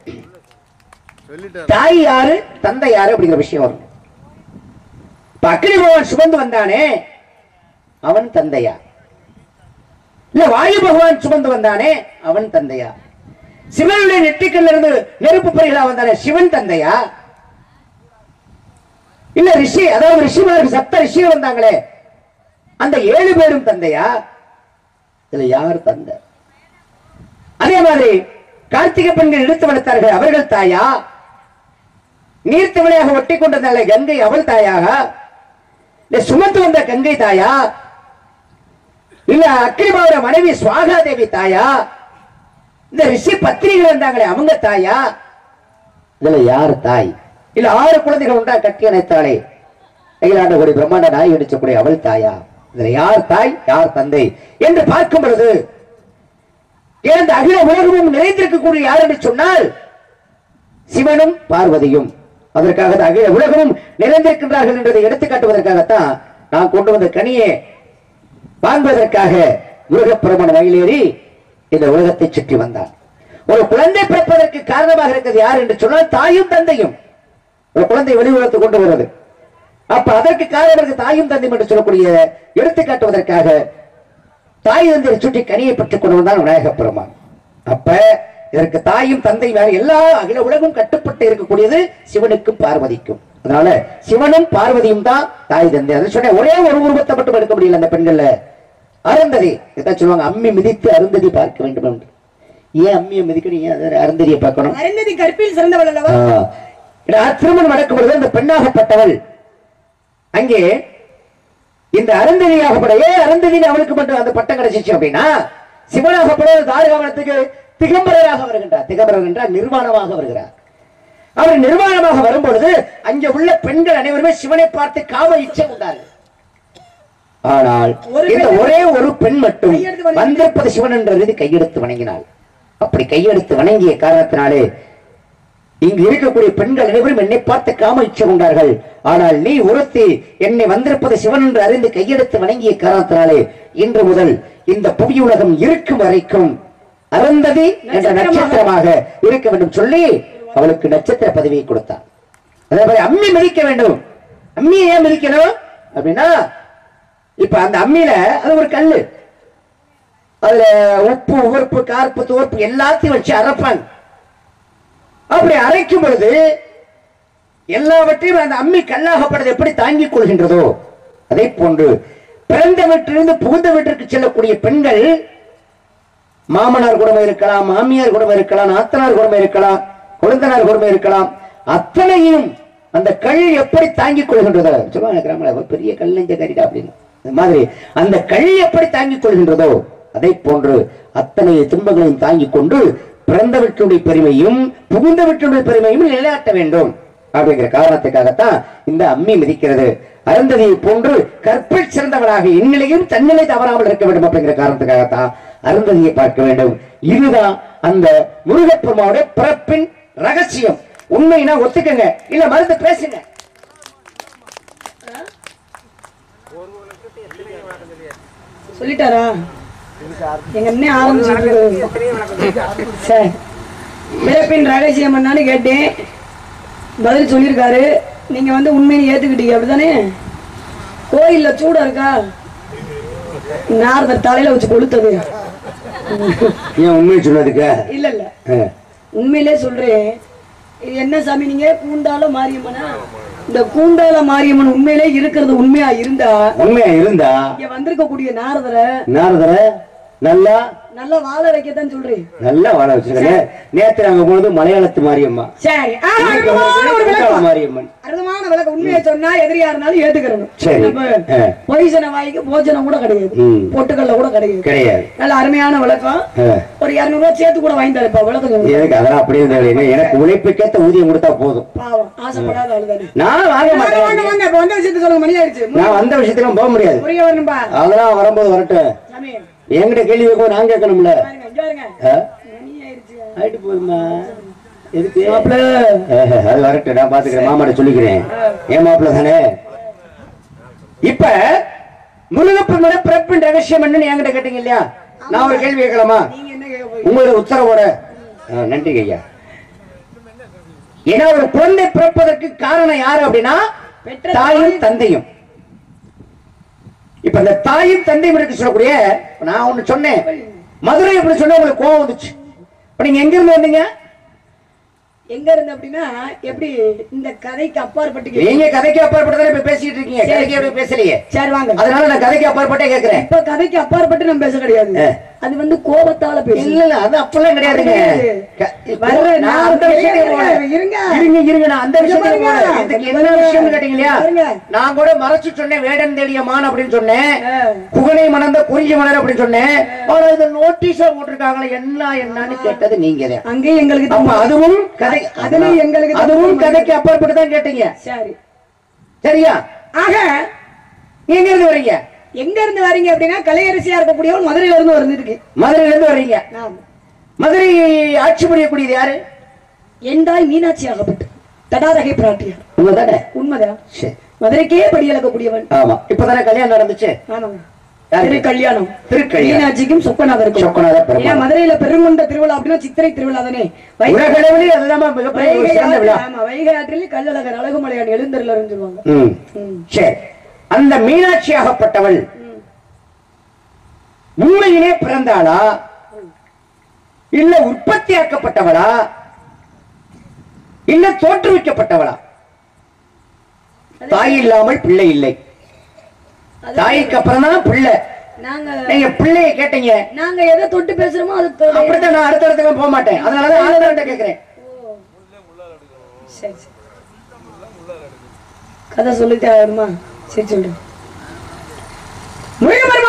தாய் யாரு தந்தை யாரு அப்படிங்கிற விஷயம் வரும் இப்ப அக்னி பகவான் சுமந்து வந்தானே அவன் தந்தையா இல்ல வாயு பகவான் சுமந்து வந்தானே அவன் தந்தையா சிவனுடைய நெற்றிக்கல்ல இருந்து நெருப்பு பரிகளா வந்தானே சிவன் தந்தையா இல்ல ரிஷி அதாவது ரிஷிமாருக்கு சப்த ரிஷிகள் வந்தாங்களே அந்த ஏழு பேரும் தந்தையா இதுல யார் தந்தை அதே மாதிரி கார்த்திகை பெண்கள் எடுத்து வளர்த்தார்கள் அவர்கள் தாயா நீர்த்தவளையாக ஒட்டி கொண்டிருந்தாலே கங்கை அவள் தாயாக இல்ல சுமத்து வந்த கங்கை தாயா இல்ல அக்னிபாவோட மனைவி சுவாகா தேவி தாயா இந்த ரிஷி பத்திரிகள் வந்தாங்களே அவங்க தாயா இதுல யார் தாய் இல்ல ஆறு குழந்தைகள் உண்டா கட்டி அணைத்தாளே அகிலாண்டகுடி பிரம்மாண்ட நாய் அடிச்சக்கூடிய அவள் தாயா இதுல யார் தாய் யார் தந்தை என்று பார்க்கும் பொழுது இந்த அகில உலகமும் நிறைந்திருக்கக்கூடிய யார் என்று சொன்னால் சிவனும் பார்வதியும் அதற்காக தான் அகில உலகமும் நிறைந்திருக்கின்றார்கள் என்பதை எடுத்துக்காட்டுவதற்காகத்தான் நான் கொண்டு வந்த கனியை வாங்குவதற்காக முருகப்பெருமன் மயிலேறி இந்த உலகத்தை சுற்றி வந்தான் ஒரு குழந்தை பிறப்பதற்கு காரணமாக இருக்கிறது யார் என்று சொன்னால் தாயும் தந்தையும் ஒரு குழந்தை வெளி உலகத்துக்கு கொண்டு வருவது அப்ப அதற்கு காரணம் இருக்கு தாயும் தந்தையும் என்று சொல்லக்கூடிய எடுத்துக்காட்டுவதற்காக தாய் தந்தையை சுற்றி கனியை பெற்றுக் கொண்டு வந்தான் விநாயகப் பெருமான் அப்ப இதற்கு தாயும் தந்தையும் வேற எல்லா அகில உலகம் கட்டுப்பட்டு இருக்கக்கூடியது சிவனுக்கும் பார்வதிக்கும் அதனால சிவனும் பார்வதியும் தான் தாய் தந்தை அதை சொன்ன ஒரே ஒரு உருவத்தை மட்டும் எடுக்க முடியல அந்த பெண்கள்ல அருந்ததி இதான் சொல்லுவாங்க அம்மி மிதித்து அருந்ததி பார்க்க வேண்டும் என்று ஏன் அம்மியை மிதிக்கணும் ஏன் அதை அருந்ததியை பார்க்கணும் அருந்ததி கற்பில் சிறந்தவள் அல்லவா ஆ. ஏன்னா, திருமணம் நடக்கும் பொழுது அந்த பெண்ணாகப்பட்டவள் அங்கே இந்த அருந்ததியாகப்பட ஏன் அருந்ததி அவனுக்கு மட்டும் அந்த பட்டம் கிடைச்சிச்சு அப்படின்னா சிவனாகப்பட தாரகாவனத்துக்கு திகம்பரராக வருகின்றார் திகம்பரர் என்றால் நிர்வாணமாக வருகிறார் அவர் நிர்வாணமாக வரும்பொழுது அங்கே உள்ள பெண்கள் அனைவருமே சிவனை பார்த்து காம இச்சை உண்டார்கள் ஆனால் ஒரு இந்த பெண் ஒரே ஒரு பெண் மட்டும் கையெடுத்து வணங்கி- வந்திருப்பது சிவன் என்ற ரீதி கையெடுத்து வணங்கினாள் அப்படி கையெடுத்து வணங்கிய காரணத்தினாலே இங்கு இருக்கக்கூடிய பெண்கள் அனைவரும் என்னை பார்த்து காம இச்சை கொண்டார்கள் ஆனால் நீ ஒருத்தி என்னை வந்திருப்பது சிவன் என்று அறிந்து கையெடுத்து வணங்கிய காரணத்தினாலே இன்று முதல் இந்த புவியுலகம் இருக்கும் வரைக்கும் அருந்ததி என்ற நட்சத்திரமாக இருக்க வேண்டும் சொல்லி அவளுக்கு நட்சத்திர பதவியை கொடுத்தார் அதே மாதிரி அம்மி மிதிக்க வேண்டும் அம்மியை ஏன் மிதிக்கணும் அப்படின்னா இப்ப அந்த அம்மியில அது ஒரு கல்லு அதுல உப்பு உவர்ப்பு கார்ப்பு துவர்ப்பு எல்லாத்தையும் வச்சு அரைப்பாங்க அப்படி அரைக்கும் பொழுது எல்லாவற்றையும் அந்த அம்மி கல்லாகப்படுறது எப்படி தாங்கிக் கொள்கின்றதோ அதே போன்று பிறந்த வீட்டிலிருந்து புகுந்த வீட்டிற்கு செல்லக்கூடிய பெண்கள் மாமனார் குடும்பம் இருக்கலாம் மாமியார் குடும்பம் இருக்கலாம் நாத்தனார் குடும்பம் இருக்கலாம் குழந்தனார் குடும்பம் இருக்கலாம் அத்தனையும் அந்த கல் எப்படி தாங்கிக் கொள்கின்றதோ சொல்லுவாங்க கிராமல "ஒரு பெரிய கல் நெஞ்ச கறிடா அப்படின்னு இந்த மாதிரி அந்த கல் எப்படி தாங்கிக் கொள்கின்றதோ அதை போன்று அத்தனை துன்பங்களையும் தாங்கிக் கொண்டு பிறந்த வீட்டுடைய பெருமையும் புகுந்த வீட்டுடைய பெருமையும் நிலைநாட்ட வேண்டும் அப்படிங்கிற காரணத்துக்காகத்தான் இந்த அம்மி மிதிக்கிறது அருந்ததியை போன்று கற்பில் சிறந்தவனாக இந்நிலையும் தன்னிலை தவறாமல் இருக்க வேண்டும் அப்படிங்கிற காரணத்துக்காகத்தான் அருந்ததியை பார்க்க வேண்டும் இதுதான் அந்த முருகப்பெருமாவுடைய பிறப்பின் ரகசியம் உண்மைனா ஒத்துக்கங்க இல்ல மறுத்து பேசுங்க சொல்லிட்டாரா எங்க அண்ணன் ஆரம்பிச்சு சரி பிறப்பின் ரகசியம் என்னன்னு கேட்டேன் பதில் சொல்லியிருக்காரு நீங்க வந்து உண்மையை ஏத்துக்கிட்டீங்க அப்படிதானே கோயில்ல சூடம் இருக்கா நாரதர் தலையில வச்சு கொளுத்தது ஏன் உண்மையை சொன்னதுக்கு இல்ல இல்ல உண்மையிலே சொல்றேன் இது என்ன சாமி நீங்க கூண்டால மாரியம்மனா இந்த கூண்டால மாரியம்மன் உண்மையிலே இருக்கிறது உண்மையா இருந்தா உண்மையா இருந்தா இங்க வந்திருக்கக்கூடிய நாரதரை நாரதர நல்லா நல்லா வாழ வைக்கத்தான் சொல்றேன் நல்லா வாழ வச்சிருக்காங்க நேத்து நாங்க போனது மலையாளத்து மாரியம்மா சரி ஆ, இன்னைக்கு அற்புதமான ஒரு வந்து விளக்கம் மாரியம்மன் அற்புதமான விளக்கம் உண்மையை சொன்னா எதிரியா இருந்தாலும் ஏத்துக்கிறணும் சரி. நம்ம ஆ. பொய்சன வாய்க்கு போஜனம் கூட கிடையாது ம். பொட்டுக்கல்ல கூட கிடையாது கிடையாது நல்ல அருமையான விளக்கம் ஆ. ஒரு இருநூறு ரூபாய் சேர்த்து கூட வாங்கி தரப்பா விளக்கம் சொல்லுங்க. எனக்கு அதெல்லாம் அப்படியே தேவையில்லை எனக்கு உழைப்புக்கேத்த ஊதியம் கொடுத்தா போதும் பாவம் ஆசைப்படாத ஆளுதானே நான் வாங்க வாங்க வாங்க மாட்டேன் வாங்க இப்ப வந்த விஷயத்த சொல்லுங்க மணி ஆயிடுச்சு நான் வந்த விஷயத்துல போக முடியாது புரிய வரணும்பா அதெல்லாம் வரும்போது வரட்டும் சாமி என்கிட்ட கேள்வி வைக்கும் நான் கேட்கணும்ல பாருங்க இங்க பாருங்க ஆ? மணி ஆயிடுச்சு ஆயிட்டு போதுமா எதுக்கு மாப்பிள ஏஹே, அது வரட்டும் நான் பாத்துக்கிறேன் மாமாட்ட சொல்லிக்கிறேன் ஏன் மாப்பிள்ள தானே இப்ப முருகப்பெருமோட பிறப்பின் ரகசியம் என்னன்னு என்கிட்ட கேட்டீங்க இல்லையா நான் ஒரு கேள்வி கேட்கலாமா நீங்க என்ன கேட்க போறீங்க உங்களோட உத்தரவோட ஆ, நன்றி ஐயா ஏன்னா ஒரு குழந்தை பிறப்பதற்கு காரணம் யாரு அப்படின்னா பெற்ற தாயும் தந்தையும் இப்ப இந்த தாயும் தந்தையும் இருக்கு சொல்லக்கூடிய நான் ஒண்ணு சொன்னேன் மதுரை எப்படி சொன்னா உங்களுக்கு கோவம் வந்துச்சு இப்ப நீங்க எங்க இருந்து வந்தீங்க எங்க இருந்து அப்படின்னா எப்படி இந்த கதைக்கு அப்பாற்பட்டு கேக்குறீங்க? நீங்க கதைக்கு அப்பாற்பட்டதானே இப்ப பேசிட்டு இருக்கீங்க சரி. கதைக்கு எப்படி பேசலையே சரி வாங்க அதனால நான் கதைக்கு அப்பாற்பட்டே கேக்குறேன் இப்ப கதைக்கு அப்பாற்பட்டு நம்ம பேச கிடையாது ஆ. அது வந்து கோபத்தால பேசு இல்ல இல்ல அது அப்பெல்லாம் கிடையாதுங்க கிடையாது. க- இப்போ வர்ற நான் நான் அந்த விஷயத்துக்கு இருங்க, போறேன். இருங்க. இருங்க இருங்க நான் அந்த இங்க விஷயத்துக்கு பாருங்க. போறேன். இதுக்கு இங்க என்ன பாருங்க. விஷயம்னு கேட்டீங்க இல்லையா பாருங்க. நான் கூட மறைச்சு சொன்னேன் வேடன் தேடிய மான் அப்படின்னு சொன்னேன் ஆ. குகனை மணந்த குறிஞ்சி மலர் அப்படின்னு சொன்னேன் ஆனா இது நோட்டீஸா போட்டிருக்காங்களே என்ன என்னன்னு கேட்டது நீங்க தான் அங்கேயும் எங்களுக்கு அப்ப தான் அதுவும் கதை அதுலயும் எங்களுக்கு தான் அதுவும் தெரியும். கதைக்கு அப்பாற்பட்டு தான் கேட்டீங்க சரி சரியா ஆக நீங்க இருந்து வரீங்க எங்க இருந்து வரீங்க அப்படின்னா கலையரசியா இருக்கக்கூடியவன் மதுரையில இருந்து வந்துருக்கு மதுரையில இருந்து வர்றீங்க நான் மதுரை ஆட்சி புரியக்கூடியது யாரு எந்தாய் மீனாட்சி ஆகப்பட்டு தடாரகை பிராட்டியார் உங்க தானே உண்மைதான் சரி மதுரைக்கே படி இழக்கக்கூடியவன் ஆமா இப்பதானே கல்யாணம் நடந்துச்சு ஆமாங்க யாருக்கு? திரு கல்யாணம் திருக்கல்யாணம். மீனாட்சிக்கும் சொக்கநாதருக்கும் சொக்கநாத பெருமாள். ஏன்னா மதுரையில பெருங்கொண்ட திருவிழா அப்படின்னா சித்திரை திருவிழா தானே வை- உலகளவிலே அதுதான் மிகப்பெரிய ஒரு வைகை சிறந்த விழா ஆற்றில் ஆமா வைகை ஆற்றில் கள்ளழகர் அழகுமலையான் எழுந்தருளர்னு சொல்லுவாங்க ம். ம். சரி அந்த மீனாட்சியாகப்பட்டவள் உண்மையிலே பிறந்தாளா இல்ல உற்பத்தியாக்கப்பட்டவளா இல்ல தோற்றுவிக்கப்பட்டவளா தாய் இல்லாமல் பிள்ளை இல்லை அது- தாய்க்கு அப்புறம் தான் பிள்ளை நாங்க நீங்க பிள்ளைய கேட்டீங்க நாங்க எதை தொட்டு பேசுறோமோ அது தொட- அப்படித்தான் நான் அடுத்த இடத்துக்கு போக மாட்டேன் அதனாலதான் ஆளுநர்கிட்ட கேக்குறேன் சரி சரி கதை சொல்லிட்டே ஆகுமா சரி சொல்றேன்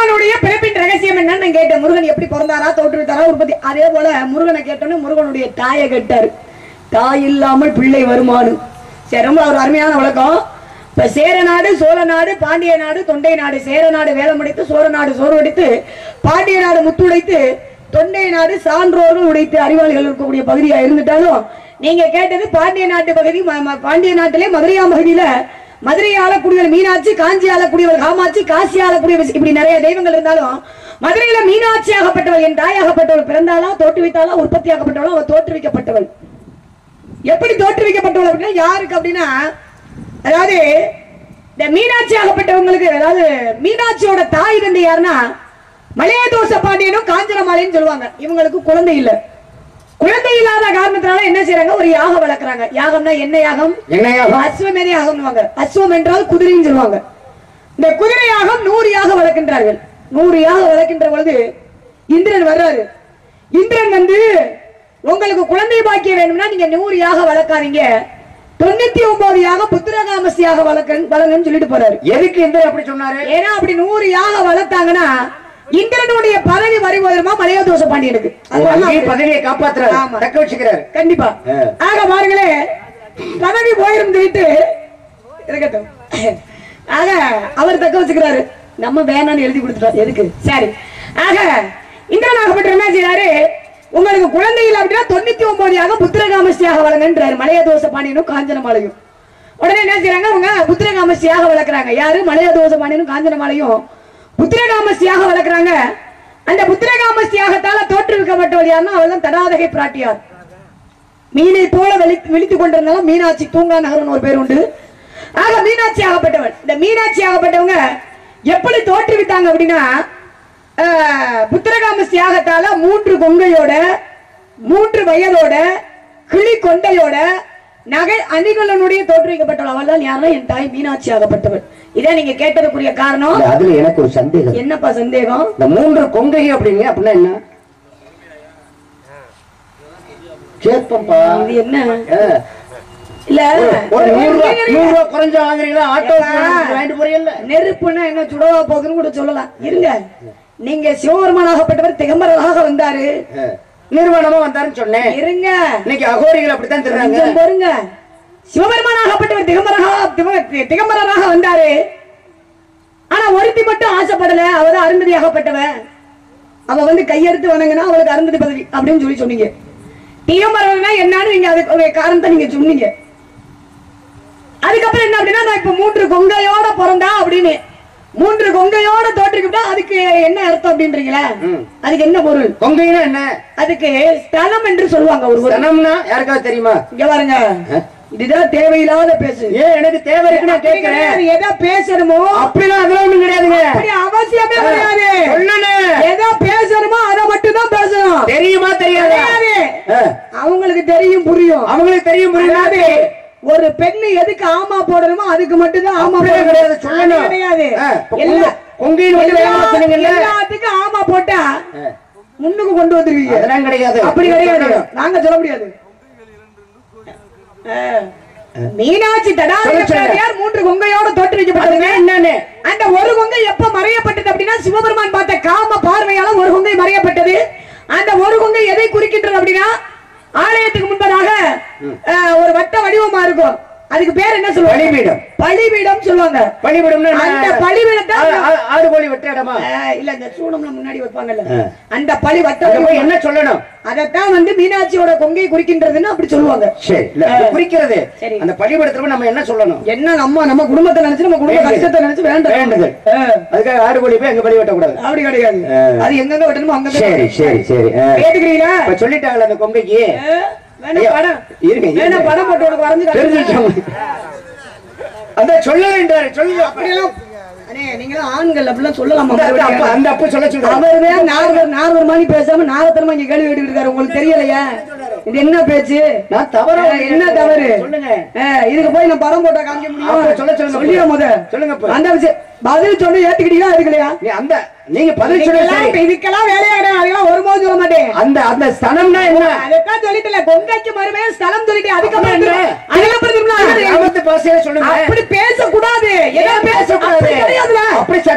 முருகனுடைய பிறப்பின் ரகசியம் என்னன்னு நான் கேட்டேன் முருகன் எப்படி பிறந்தாரா தோற்றுவித்தாரா உற்பத்தி அதே போல முருகனை கேட்டோன்னே முருகனுடைய தாயை கேட்டாரு தாய் இல்லாமல் பிள்ளை வருமானு சரி ரொம்ப ஒரு அருமையான விளக்கம் இப்ப சேர நாடு சோழ நாடு பாண்டிய நாடு தொண்டை நாடு சேர நாடு வேலமடைத்து சோழ நாடு சோர்வடித்து பாண்டிய நாடு முத்துடைத்து தொண்டை நாடு சான்றோர்கள் உடைத்து அறிவாளிகள் இருக்கக்கூடிய பகுதியா இருந்துட்டாலும் நீங்க கேட்டது பாண்டிய நாட்டு பகுதி ம- ம- பாண்டிய நாட்டிலே மதுரையா பகுதியில மதுரை ஆளக்கூடியவர் மீனாட்சி காஞ்சி ஆளக்கூடியவர் காமாட்சி காசி ஆளக்கூடியவர் இப்படி நிறைய தெய்வங்கள் இருந்தாலும் மதுரையில மீனாட்சி ஆகப்பட்டவள் என் தாயாகப்பட்டவள் பிறந்தாளா தோற்றுவித்தாளா உற்பத்தி ஆகப்பட்டவளா அவள் தோற்றுவிக்கப்பட்டவள் எப்படி தோற்றுவிக்கப்பட்டவள் அப்படின்னா யாருக்கு அப்படின்னா அதாவது இந்த மீனாட்சி ஆகப்பட்டவங்களுக்கு அதாவது மீனாட்சியோட தாய் தந்தை யாருன்னா மலையதோச பாண்டியனும் காஞ்சனமாலையும் சொல்லுவாங்க இவங்களுக்கு குழந்தை இல்ல குழந்தை இல்லாத காரணத்தினால என்ன செய்றாங்க ஒரு யாகம் வளர்க்கறாங்க யாகம்னா என்ன யாகம் என்னையாக அஸ்வமேத யாகம்னுவாங்க அஸ்வம் என்றால் குதிரைன்னு சொல்லுவாங்க இந்த குதிரை யாகம் நூறு யாகம் வளர்க்கின்றார்கள் நூறு யாகம் வளர்க்கின்ற பொழுது இந்திரன் வர்றாரு இந்திரன் வந்து உங்களுக்கு குழந்தை பாக்கியம் வேணும்னா நீங்க நூறு யாகம் வளர்க்காதீங்க தொண்ணூத்தி ஒன்பது யாகம் புத்திரகாமசியாக வளர்க்க வளருங்கன்னு சொல்லிட்டு போறாரு எதுக்கு இந்திரன் அப்படி சொன்னாரு ஏன்னா அப்படி நூறு யாகம் வளர்த்தாங்கன்னா இந்திரனுடைய பதவி வருவதற்மா மலையதோஷ பாண்டியனுக்கு அதனால அங்கேயே அப்படி- பதவியை காப்பாத்துறாரு ஆமா. தக்க வச்சுக்கிறாரு கண்டிப்பா ஆ. ஆக பாருங்களே பதவி போயிருந்துட்டு இருக்கட்டும் ஆக அவர் தக்க வச்சுக்கிறாரு நம்ம வேணாம்னு எழுதி கொடுத்துட்டோம் எதுக்கு சரி ஆக இந்திரனாகப்பட்ட என்ன செய்யறாரு உங்களுக்கு குழந்தை இல்லை அப்படின்னா தொண்ணூத்தி ஒன்பதாக புத்திரகாமஸ்தியாக வளங்கன்றாரு மலையதோச பாண்டியனும் காஞ்சனமாலையும் உடனே என்ன செய்யறாங்க அவங்க புத்திரகாமஸ்தியாக வளர்க்குறாங்க யாரு மலையதோச பாண்டியனும் காஞ்சனமாலையும் புத்திரகாமஸ்தியாக வளர்க்குறாங்க அந்த புத்திரகாமஸ்தியாகத்தால தோற்றுவிக்கப்பட்டவள் யாருன்னா அவள் தான் தடாதகை பிராட்டியார் மீனை போல வெளி விழித்துக் கொண்டிருந்தாலும் மீனாட்சி தூங்கா நகர்னு ஒரு பேர் உண்டு ஆக மீனாட்சி ஆகப்பட்டவள் இந்த மீனாட்சி ஆகப்பட்டவங்க எப்படி தோற்றுவித்தாங்க அப்படின்னா ஆஹ், புத்திரகாம தியாகத்தால மூன்று கொங்கையோட மூன்று வயதோட கிளி கொண்டையோட நகை அணிகளுடைய தோற்றுவிக்கப்பட்டவள் அவள் தான் யாருன்னா என் தாய் மீனாட்சி ஆகப்பட்டவள் இதான் நீங்க கேட்டதுக்குரிய காரணம் இல்ல, அதுல எனக்கு ஒரு சந்தேகம் என்னப்பா சந்தேகம் இந்த மூன்று கொங்கை அப்படிங்க அப்படின்னா என்ன கேட்போம்பா இது என்ன ஆ. இல்ல ஒரு நூறு ரூபா நூறு ரூபா குறைஞ்ச வாங்குறீங்களா ஆட்டோ வாங்கிட்டு போறீங்கல்ல நெருப்புன்னா என்ன சுடவா போகுதுன்னு கூட சொல்லலாம் இருங்க நீங்க சிவபெருமானாகப்பட்டவர் திகம்பரராக வந்தாரு ஆ. நிறுவனமா வந்தாருன்னு சொன்னேன் இருங்க இன்னைக்கு அகோரிகள் அப்படித்தான் தர்றாங்க கொஞ்சம் பொறுங்க சிவபெருமானாகப்பட்டவர் திகம்பரராக திக- திகம்பரராக வந்தாரு ஆனா ஒருத்தி மட்டும் ஆசைப்படல அவதான் அருந்ததியாகப்பட்டவ அவ வந்து கையெடுத்து வணங்கினா அவளுக்கு அருந்ததி பதவி அப்படின்னு சொல்லி சொன்னீங்க திகம்பரர்னா என்னன்னு நீங்க அதுக்கு ஒரு காரணத்தை நீங்க சொன்னீங்க அதுக்கப்புறம் என்ன அப்படின்னா நான் இப்ப மூன்று கொங்கையோட பிறந்தா அப்படின்னு மூன்று கொங்கையோட தோற்றுக்கிட்டா அதுக்கு என்ன அர்த்தம் அப்படின்றீங்களா ம். அதுக்கு என்ன பொருள் கொங்கைன்னா என்ன அதுக்கு ஸ்தலம் என்று சொல்லுவாங்க ஒரு ஒரு சனம்னா யாருக்காவது தெரியுமா இங்க பாருங்க ஆ? இதுதான் தேவையில்லாத பேசு ஏன் எனக்கு தேவை இருக்கு நான் கேட்கிறேன் கிடையாது, எதை பேசணுமோ அப்படிலாம் அதெல்லாம் ஒண்ணும் கிடையாதுங்க அப்படி அவசியமே கிடையாது சொல்லணும் எதை பேசணுமோ அதை மட்டும் தான் பேசணும் தெரியுமா தெரியாதா கிடையாது. ஆ. அவங்களுக்கு தெரியும் புரியும் அவங்களுக்கு தெரியும் அதாவது புரியாது ஒரு பெண்ணு எதுக்கு ஆமா போடணுமோ அதுக்கு மட்டும் தான் ஆமா அப்படியே போடணும். கிடையாது, சொல்லணும். அது கிடையாது ஆ, இப்ப எல்லா- கொங்கு- கொங்கைன்னு மட்டும் எல்லா- வேகமா சொன்னீங்கல்ல? எல்லாத்துக்கும் ஆமா போட்டா ஆ. முன்னுக்கு கொண்டு வந்துருவீங்க அதெல்லாம் கிடையாது அப்படி கிடையாது சொல்லணும். நாங்க சொல்ல முடியாது ஆ. மீனாட்சி சொல்ல சொல்லுங்க. தடாரியார் மூன்று கொங்கையோட அதுக்கு தோற்றுவிக்கப்பட்டது என்னன்னு அந்த ஒரு கொங்கை எப்ப மறையப்பட்டது அப்படின்னா சிவபெருமான் பார்த்த காம பார்வையால ஒரு கொங்கை மறையப்பட்டது அந்த ஒரு கொங்கை எதை குறிக்கின்றது அப்படின்னா ஆலயத்துக்கு முன்பதாக அஹ், ஒரு வட்ட வடிவமா இருக்கும் அதுக்கு பேர் என்ன சொல்லுவாங்க பலிபீடம் பலிபீடம் சொல்லுவாங்க பலிபீடம்னா என்ன? அந்த பலிபீடத்தை ஆ- ஆ- ஆடு கோழி வெட்ட இடமா அஹ், இல்ல இந்த சூடம்ல முன்னாடி வைப்பாங்கல்ல ஆ. அந்த பலி வட்ட அங்க போய் வடிவம். என்ன சொல்லணும் அதைத்தான் வந்து மீனாட்சியோட கொங்கை குறிக்கின்றதுன்னு அப்படி சொல்லுவாங்க சரி இல்ல அது குறிக்கிறது சரி. அந்த பலிபீடத்துல நம்ம என்ன சொல்லணும் என்ன நம்ம நம்ம குடும்பத்தை நினைச்சு நம்ம குடும்ப வேண்டுதல். கஷ்டத்தை நினைச்சு வேண்டாம் வேண்டுதல். அஹ், அதுக்காக ஆடு கோழி போய் அங்க பலி வெட்டக்கூடாது அப்படி கிடையாது ஆ. அது எங்கெங்க வெட்டணுமோ அங்க சரி சரி சரி ஆ. கேட்டுக்கிறீங்களா இப்ப சொல்லிட்டாங்களா அந்த கொங்கைக்கு வேணா ஐயா, படம் இருங்க, இருங்க. வேணா படம் போட்டு உனக்கு வரைஞ்சு காட்டுறேன். தெரிஞ்சுச்சோம் அதான் சொல்ல வேண்டாரு சொல்லுங்க அப்படியெல்லாம் அண்ணே, நீங்களும் ஆண்கள் அப்படிலாம் சொல்லலாமா அந்த அந்த அப்பா அந்த அப்பா சொல்ல சொல்றாரு அவர்தான் நாரதர் நாரதர் மாதிரி பேசாம நாரதரமா இங்க கேள்வி கேட்டு இருக்காரு உங்களுக்கு தெரியலையா இது என்ன பேச்சு நான் தவறா அஹ், என்ன தவறு சொல்லுங்க அஹ், இதுக்கு போய் நான் படம் போட்டா காமிக்க முடியும் அப்ப சொல்ல சொல்லுங்க. சொல்லியா முத சொல்லுங்க அப்ப. அந்த விஷயம் பதில் சொன்ன ஏத்துக்கிட்டீங்களா எடுக்கலையா நீ அந்த நீங்க பதில் சொல்ல இதுக்கெல்லாம் சரி இதுக்கெல்லாம் வேலையாடு அதெல்லாம் ஒருபோதும் சொல்ல மாட்டேன் அந்த அந்த ஸ்தனம்னா என்ன அதைத்தான் சொல்லிட்டல கொங்கைக்கு மறுமையா ஸ்தலம் சொல்லிட்டு அதுக்கப்புறம் என்ன? திரும்ப- அதுக்கப்புறம் திரும்ப கிராமத்து பாஷையில சொல்லுங்க அப்படி பேசக்கூடாது ஏன் பேசக்கூடாது அப்படி கிடையாதுல. அப்படி சட்ட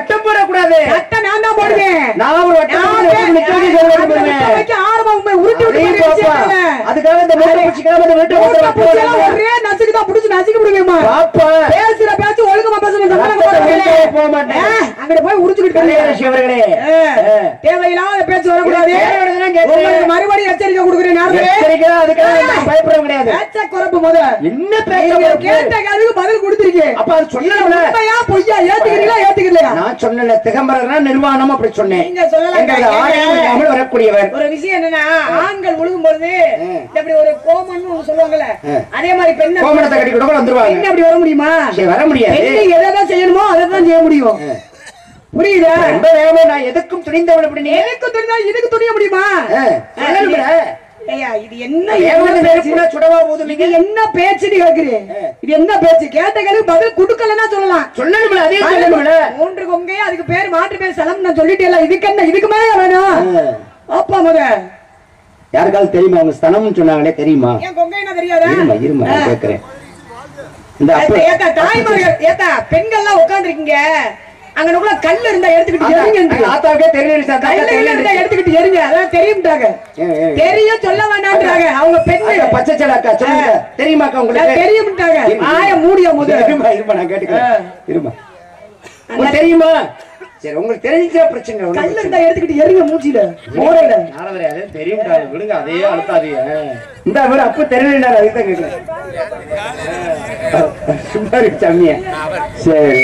சட்டம் போடக்கூடாது சட்டை நான் தான் போடுவேன் நான் ஒரு வட்டம் நான் போட்டு வே- நிக்க வைக்க நான் சொல்றேன் பாருங்க. நிக்க வைக்க ஆரம்பம் உண்மை உருட்டி விட்டு அப்படியே போய் பாப்பா. விஷயத்துல. அதுக்காக இந்த வீட்டை பிடிச்சிக்காம இந்த வீட்டை ஊர்ல விட்டு பூச்சியெல்லாம் போறாங்க. ஒரே நசுக்கு தான் புடிச்சு நசுக்கி விடுவேம்மா. பாப்பா பேசுற பேச்சு ஒழுங்கமா பேசணும் சம்பளம் ரத்தத்தை போடுறவங்களே. வெளியே போக மாட்டேன். ஆ, அங்கிட்டு போய் உரிச்சுக்கிட்டு கல்யாண இருங்க. சிவர்களே ஆ, ஆ. தேவையில்லாத பேச்சு வரக்கூடாது தேவையானதுன்னா கேட்கிறேன். உங்களுக்கு மறுபடியும் எச்சரிக்கை கொடுக்குறேன் நேரத்திலே. எச்சரிக்கை அதுக்காக நான் பயப்படவும் கிடையாது பேச்ச குறைப்பு முத. என்ன பேச நீங்க குறைப்பு? கேட்ட கேள்விக்கு பதில் கொடுத்திருக்கீங்க. அப்ப அது சொல்லணும்ல உண்மையா பொய்யா ஏத்துக்கிறீங்களா ஏத்துக்கலையா நான் சொன்னல திகம்பரனா நிர்வாணம் அப்படி சொன்னேன் நீங்க சொல்லலாம் எங்களுக்கு கேட்க. ஆணையம் இல்லாமல் வரக்கூடியவர் ஒரு விஷயம் என்னன்னா ஆண்கள் உழுகும் பொழுது ஆ. இப்படி ஒரு கோமன்னு ஒண்ணு சொல்லுவாங்கல்ல ஆ. அதே மாதிரி பெண் கோமணத்தை கட்டி கூட வந்துருவாங்க பெண் அப்படி வர முடியுமா சரி வர முடியாது பெண்கள் எதை செய்யணுமோ அதை தான் செய்ய முடியும் ஆ. புரியுதா ரொம்ப வேகமா நான் எதுக்கும் துணிந்தவள் அப்படி நீ எனக்கு துணிந்தா இதுக்கு துணிய முடியுமா ஆ, சொல்லணும்ல. ஐயா இது என்ன வேகமா என்ன பேச்சு? நெருப்புனா சுடவா போகுது இது நீங்க என்ன பேச்சுன்னு கேக்குறேன் ஆ. இது என்ன பேச்சு கேட்ட கேள்வி பதில் கொடுக்கலன்னா சொல்லலாம் சொல்லணும்ல அதையும் சொல்லணும்ல மூன்று கொங்கை அதுக்கு பேர் மாற்று பேர் சலம் நான் சொல்லிட்டேன் இதுக்கு என்ன இதுக்கு மேல வேணும் ஆ. அப்பா முத யாருக்காவது தெரியுமா அவங்க ஸ்தனம்னு சொன்னாங்களே தெரியுமா ஏன் கொங்கைன்னா தெரியாதா இருமா இருமா நான் ஆ. கேக்குறேன் இந்த அப்ப ஏத்தா தாய்மார்கள் ஏத்தா பெண்கள்லாம் உட்கார்ந்துருக்கீங்க அங்க நுக்குள்ள கல் இருந்தா எடுத்துக்கிட்டு அந்த- எரிங்க அந்த ஆத்தாவுக்கே தெரியல சார் கல் இருந்தா எடுத்துக்கிட்டு எரிங்க அதான் தெரியும்ட்டாங்க ஏ, ஏ, ஏ. தெரியும் சொல்ல வேண்டாம்ன்றாங்க அவங்க பெண்ணு அக்கா, பச்சை சேலை அக்கா சொல்லுங்க ஆ. தெரியுமாக்கா அதான் உங்களுக்கு தெரியும்ட்டாங்க இருமா. ஆய மூடிய முதல் இருமா இருமா நான் கேட்டுக்கிறேன் ஆ. இருமா உங்களுக்கு தெரியுமா சரி உங்களுக்கு தெரிஞ்சா பிரச்சனை இல்லை, ஒண்ணும் கல் பிரச்சனை இருந்தா எடுத்துக்கிட்டு எரிங்க மூச்சில மூடையில நாலவரே அதே தெரியும்டா விடுங்க அதே அழுத்தாதீங்க இந்த அவர் அப்ப தெரியலடா அதுதான் கேக்குறேன் சும்மா இருக்கு சாமியா சரி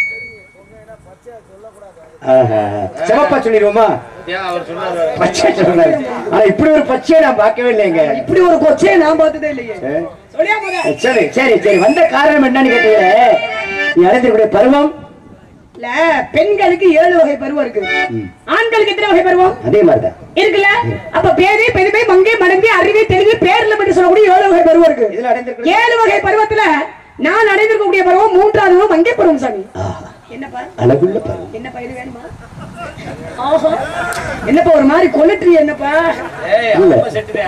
ஆஹா. சிவப்பா சொல்லிடுவோமா பச்சை சொன்னாரு ஆனா இப்படி ஒரு பச்சையை நான் பார்க்கவே இல்லைங்க இப்படி ஒரு கொச்சையை நான் பார்த்ததே இல்லையே ஆ. சொல்லியா முத சரி சரி சரி வந்த காரணம் என்னன்னு கேட்டீங்க நீ அடைந்திருக்கூடிய பருவம் இல்ல பெண்களுக்கு ஏழு வகை பருவம் இருக்கு ம். ஆண்களுக்கு எத்தனை வகை பருவம் அதே மாதிரிதான் இருக்குல்ல அப்ப பேதை பெருமை மங்கை மடங்கை அறிவை தெரிவி பேர்ல மட்டும் சொல்லக்கூடிய ஏழு வகை பருவம் இருக்கு இதுல அடைந்திருக்கூடிய ஏழு வகை பருவத்துல நான் அடைந்திருக்கக்கூடிய பருவம் மூன்றாவது பருவம் மங்கை பருவம் சாமி ஆஹா. என்னப்பா அழகுள்ள பருவம் என்னப்பா இது வேணுமா ஆஹா என்னப்பா ஒரு மாதிரி கொல்லட்ரி என்னப்பா இல்ல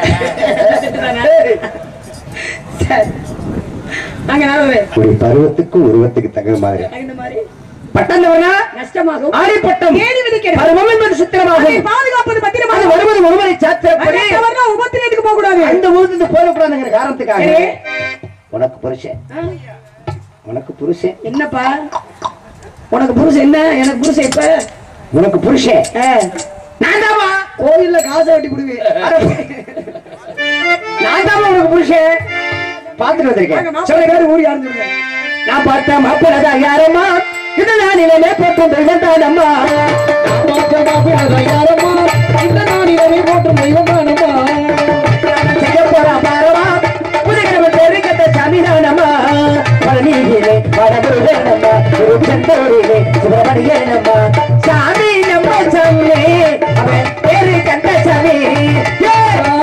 சரி அங்க நான் ஒரு பருவத்துக்கும் உருவத்துக்கு தகுந்த மாதிரி இந்த மாதிரி பட்டந்தவனா நஷ்டமாகும் ஆடிப்பட்டம் கேலி விதிக்கிறது பருவம் என்பது அதை சித்திரமாகும் பாதுகாப்பது அது பத்திரமாக வருவது ஒருவரை சாத்திரப்படி உபத்திரத்துக்கு போக கூடாது அந்த ஊருக்கு போகக்கூடாதுங்கிற காரணத்துக்காக சரி. உனக்கு புருஷன் ஆ, உனக்கு புருஷன் என்னப்பா உனக்கு புருஷன் என்ன எனக்கு புருஷன் இப்ப உனக்கு புருஷன் ஆ, நான் தாமா கோயில்ல காசை வெட்டி கொடுவேன் நான் தான் உனக்கு புருஷன் பார்த்துட்டு வந்திருக்கேன் சொல்லுங்க ஊர் யாருன்னு சொல்லுங்க நான் பார்த்த மாப்பிள்ளதா யாரம்மா இது நான் நிலையிலே போட்டும் தெய்வம் தானம்மா செய்ய போறா பாரமா புதுக்கிழமை தெரிவிக்கத்த சாமிதானம்மா பழனியிலே வடமுருகனம்மா திருச்செந்தூரிலே சுப்பிரமணியனம்மா சாமி நம்ம சாமி அவன் பேரு கண்ட சாமி ஏ!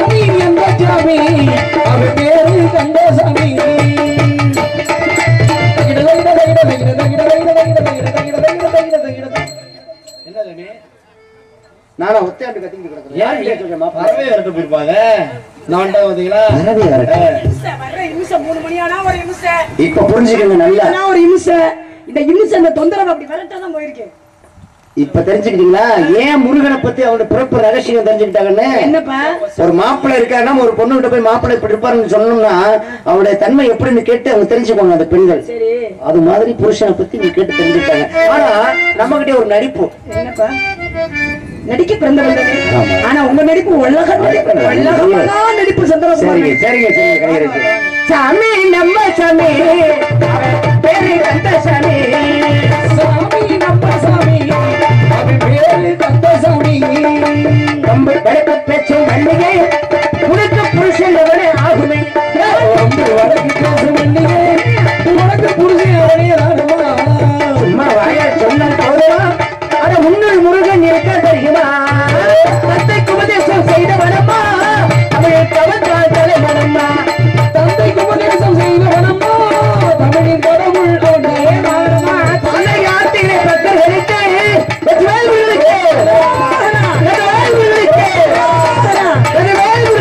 நானும் ஒத்தையாண்டு கத்திக்கிட்டு கிடக்குறேன். யார் இல்லையா சொல்லுங்க, மாப்பிள்ளை? பறவை விரட்ட போயிருப்பாங்க நான் பாத்தீங்களா பறவை விரட்டு. இம்சை, வர்ற இம்சை, மூணு மணி ஆனா ஒரு இம்சை. இப்ப புரிஞ்சுக்கங்க நல்லா ஆனா ஒரு இம்சை. இந்த இம்சை, இந்த தொந்தரவு அப்படி வரட்டா தான் போயிருக்கேன் இப்ப தெரிஞ்சுக்கிட்டீங்களா ஏன் முருகனை பத்தி அவரோட பிறப்பு ரகசியம் தெரிஞ்சுக்கிட்டாங்கன்னு என்னப்பா ஒரு மாப்பிள்ளை இருக்காருன்னா ஒரு பொண்ணு கிட்ட போய் மாப்பிள்ளை இப்படி இருப்பாருன்னு சொன்னோம்னா அவருடைய தன்மை எப்படின்னு கேட்டு அவங்க தெரிஞ்சுக்கோங்க அந்த பெண்கள் சரி அது மாதிரி புருஷனை பத்தி நீ கேட்டு தெரிஞ்சுக்கிட்டாங்க ஆனா நம்ம கிட்ட ஒரு நடிப்பு என்னப்பா நடிக்க பிறந்தவங்க ஆமா. ஆனா உங்க நடிப்பு உலக நடிப்பு உலகமெல்லாம் நடிப்பு சரிங்க சந்திரபாபு சரிங்க சரிங்க கலைஞருக்கு சாமி நம்ம சாமி அவன் பேரு கந்த சாமி ரொம்ப படைப்பு பேச்சும் மல்லிகை உனக்கு புருஷன் எவனே ஆகுமே சும்மா வாய சொன்ன போதுமா அட முன்னுள் முருகன் இருக்க தெரியுமா தந்தைக்கு உபதேசம் செய்த வனமா தமிழ் கவர்ந்தால் தலைவனம்மா தன்னை யாத்திரை பக்தர்களுக்கு வெற்றிவேல் விழுக்கு வெற்றிவேல் விழுக்கு வெற்றிவேல்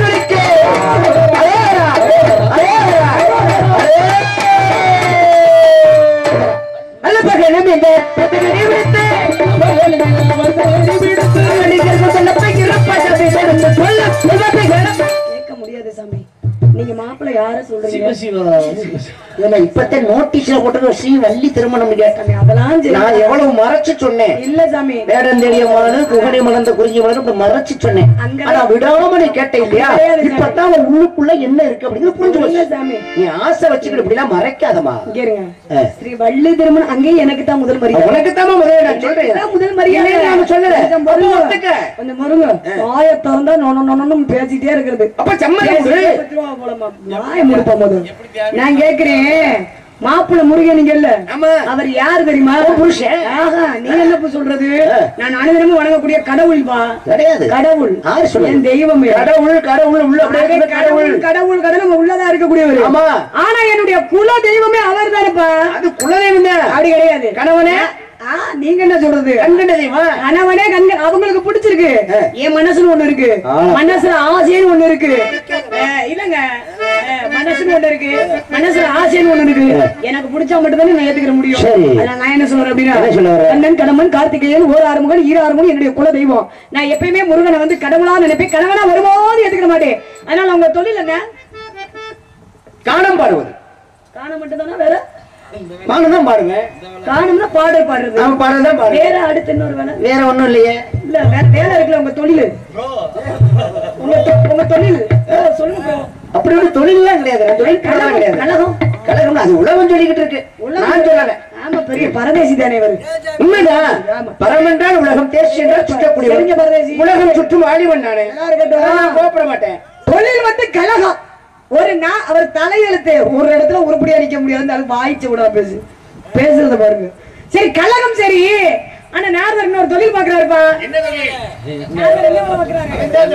மாப்பிள்ளை யார சொல்றீங்க சிவசிவா இதுல இப்பத்தான் நோட்டீஸ்ல போட்டு ஸ்ரீ வள்ளி திருமணம் கேட்டேன் அதெல்லாம் சரி நான் எவ்வளவு மறைச்சு சொன்னேன் இல்ல சாமி வேடந்தெளிய மலர் குகனை மலர்ந்த குறிஞ்சி மலர் இப்படி மறைச்சு சொன்னேன் அங்க- ஆனா விடாம நீ கேட்ட இல்லையா கிடையாது சாமி. இப்பதான் அவன் உள்ளுக்குள்ள என்ன இருக்கு அப்படிங்கிறது புரிஞ்சு இல்ல போச்சு சாமி நீ ஆசை வச்சுக்கிட்டு இப்படி எல்லாம் மறைக்காதமா இங்க இருங்க ஆ. ஸ்ரீ வள்ளி திருமணம் அங்கேயும் எனக்கு தான் முதல் மரியாதை உனக்கு தான் முதல்ல நான் சொல்றேன் எனக்கு தான் முதல் மரியாதை இல்லைன்னு நான் சொல்லல கொஞ்சம் அப்ப பொறுங்க. ஒத்துக்க. கொஞ்சம் முருங்க வாய திறந்தா நொண்ணு நொண்ணு பேசிட்டே இருக்கிறது அப்ப சம்மதம் கொடு. பேசிட்டே பத்து ரூபா போலமா. வாய மூடுப்பா முதல்ல. நான் கேக்குறேன் மாப்பிள்ள முருகன் நீங்க இல்ல ஆமா. அவர் யாரு தெரியுமா புருஷன். ஆஹா நீ என்னப்பா சொல்றது நான் அனைவரும் வணங்கக்கூடிய கடவுள் பா கிடையாது கடவுள் யாரு சொல்லுங்க? என் தெய்வமே கடவுள் கடவுள் உள்ள அப்படியே இருக்கிற கடவுள் கடவுள் கடவுள் கடவுள் நம்ம உள்ளதா இருக்கக்கூடியவர் ஆமா. ஆனா என்னுடைய குல தெய்வமே அவர் தானேப்பா அது குலதெய்வம் தான் அப்படி கிடையாது கணவனே ஆ, நீங்க என்ன சொல்றது கண்கண்ட தெய்வமா கணவனே கண்கள் அவங்களுக்கு பிடிச்சிருக்கு என் மனசுல ஒண்ணு இருக்கு ஆ. மனசுல ஆசைன்னு ஒண்ணு இருக்கு அஹ், இல்லங்க அஹ், மனசுல ஒண்ணு இருக்கு மனசுல ஆசைன்னு ஒண்ணு இருக்கு எனக்கு பிடிச்சா மட்டும் தானே நான் ஏத்துக்கிற முடியும் சரி. அதனால நான் என்ன சொல்றேன் அப்படின்னா என்ன சொல்ல வர? கண்ணன் கடமன் கார்த்திகேயன் ஓர் ஆறுமுகன் ஈர ஆறுமுகன் என்னுடைய குல தெய்வம் நான் எப்பயுமே முருகனை வந்து கடவுளா நினைப்பேன் கணவனா வரும்போது ஏத்துக்கிற மாட்டேன் அதனால உங்க தொழில் என்ன காணம் பாடுவது காண மட்டும் தானே வேற காணம் தான் பாடுவேன் காணும்னா பாடல் பாடுறது நாம பாடுறதுதான் பாடுவேன் வேற அடுத்து இன்னொரு வேலை வேற ஒண்ணும் இல்லையே இல்ல வேற வேலை இருக்குல்ல உங்க தொழில் உங்க தொ- உங்க தொழில் ஓ, சொல்லுங்க bro. அப்படி ஒரு தொழில்லாம் கிடையாது நான் தொழில் பண்ணலாம் கிடையாது கழகம் கழகம் அது உலகம் சொல்லிக்கிட்டு இருக்கு நான் சொல்லல ஆமா பெரிய பரதேசி தானே இவரு உண்மைதான் பரம் என்றால் உலகம் தேசி என்றால் சரிங்க சுற்றக்கூடியவன் பரதேசி உலகம் சுற்றும் ஆடிவன் நானே நல்லா இருக்கட்டும். நான் கோப்பட மாட்டேன் தொழில் வந்து கழகம் ஒரு நான் அவர் தலையெழுத்து ஒரு இடத்துல உருப்படியா நிக்க முடியாது அது வாய்ச்ச விட பேசு பேசுறத பாருங்க சரி கழகம் சரி ஆனா நாரதர் இன்னொரு தொழில் பாக்குறாருப்பா நாரதர் என்ன பாக்குறாரு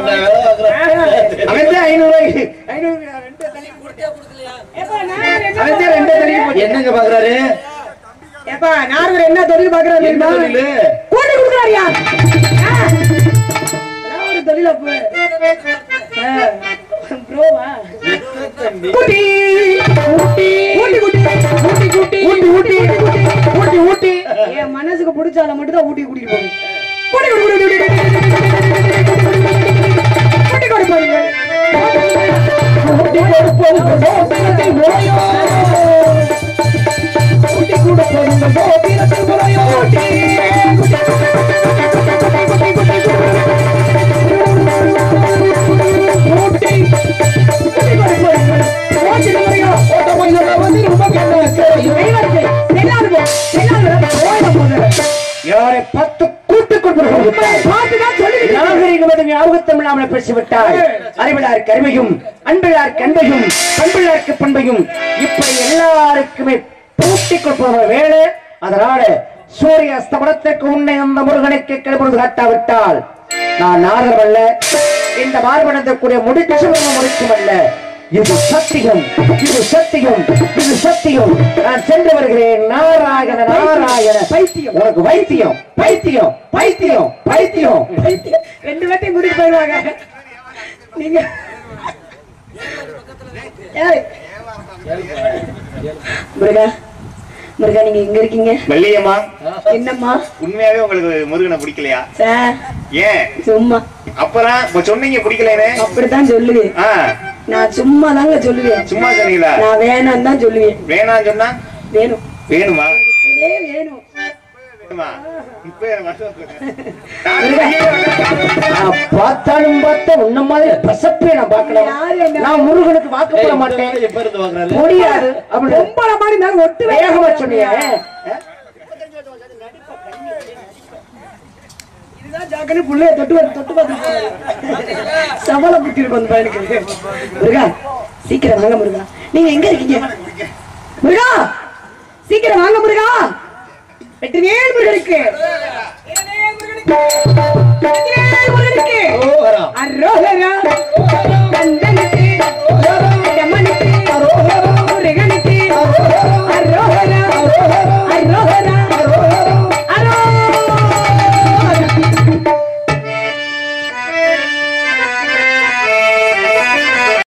அவன் தான் ஐநூறு ரூபாய்க்கு ஐநூறு ரெண்டு தள்ளி ஏப்பா, நாரதர் என்ன அவன் தான் ரெண்டு தள்ளி போட்டு என்னங்க பாக்குறாரு ஏப்பா நாரதர் என்ன தொழில் பாக்குறாரு என்ன தெரியுமா தொழிலு? கூட்டி கொடுக்குறாரியா ஆ. அதான் ஒரு தொழில் அப்ப ஆ. ப்ரோவா குட்டி குட்டி ஊட்டி குட்டி ஊட்டி குட்டி ஊட்டி ஊட்டி ஊட்டி ஊட்டி என் மனசுக்கு பிடிச்சால மட்டும் தான் ஊட்டி கூட்டிட்டு போகுது கூட்டி கூட்டி கூட்டி கூட்டி கூட்டி போறீங்க ஊட்டி கூட போகுங்க சோத்திரத்தில் முறையோ ஊட்டி கூட போகுங்க சோத்திரத்தில் முறையோ ஊட்டி ஊட்டி ஊட்டி கூட போகுங்க சோத்திரத்தில் முறையோ ஓட்ட போய் வந்து ரொம்ப தெய்வத்தை எல்லாருக்கும் எல்லாரும் போயிட போகுது யாரை பத்து கூட்டு கொடுத்து பார்த்துதான் சொல்லிக்கிட்டு நாகரிகமது ஞாபகத்தம் இல்லாமல் பேசிவிட்டால் அறிவிலார் கருமையும் அன்பிலார் கண்பையும் பண்பிலாருக்கு பண்பையும் இப்படி எல்லாருக்குமே பூட்டி கொடுப்பது வேலை அதனால சூரிய அஸ்தமனத்திற்கு உன்னை அந்த முருகனுக்கு கிளம்புவது காட்டாவிட்டால் நான் நாகரம் அல்ல இந்த மார்பனந்தக்கூடிய முடிச்சு முடிச்சும் அல்ல இது சத்தியம் இது சத்தியம் இது சத்தியம் நான் சென்று வருகிறேன் நாராயண நாராயண பைத்தியம். உனக்கு வைத்தியம் பைத்தியம் பைத்தியம் பைத்தியம் ரெண்டு பேர்த்தையும் கூட்டிட்டு போயிடுவாங்க நீங்க யாரு முருகா முருகா நீங்க எங்க இருக்கீங்க வெள்ளியம்மா என்னம்மா உண்மையாவே உங்களுக்கு முருகனை பிடிக்கலையா சார் ஏன் சும்மா அப்புறம் இப்ப சொன்னீங்க பிடிக்கலன்னு அப்படித்தான் சொல்லுவேன் ஆ நான் சும்மா தாங்க சொல்லுவேன் சும்மா சொன்னீங்களா நான் வேணாம் தான் சொல்லுவேன் வேணாம்னு சொன்னா வேணும் வேணுமா இதே வேணும் வேணுமா இப்ப எனக்கு வருத்தம் வருது. நான் வெளியே வரேன். நான் பார்த்தாலும் பார்த்தா உன்ன மாதிரி பசப்பே நான் பார்க்கல யாரு என்ன? நான் முருகனுக்கு வாக்கப்பட மாட்டேன் எப்ப இருந்து பாக்குறாரு முடியாது அப்படி பொம்பளை மாதிரி நான் ஒட்டு வேகமா சொன்னீங்க இதுதான் ஜாக்கிரதை புள்ளைய தொட்டு பார்த்து தொட்டு பார்த்து சவல புத்தி இருக்கும் அந்த பையனுக்கு முருகா சீக்கிரம் வாங்க முருகா நீங்க எங்க இருக்கீங்க முருகா சீக்கிரம் வாங்க முருகா வெற்றிவேல் முருகனுக்கு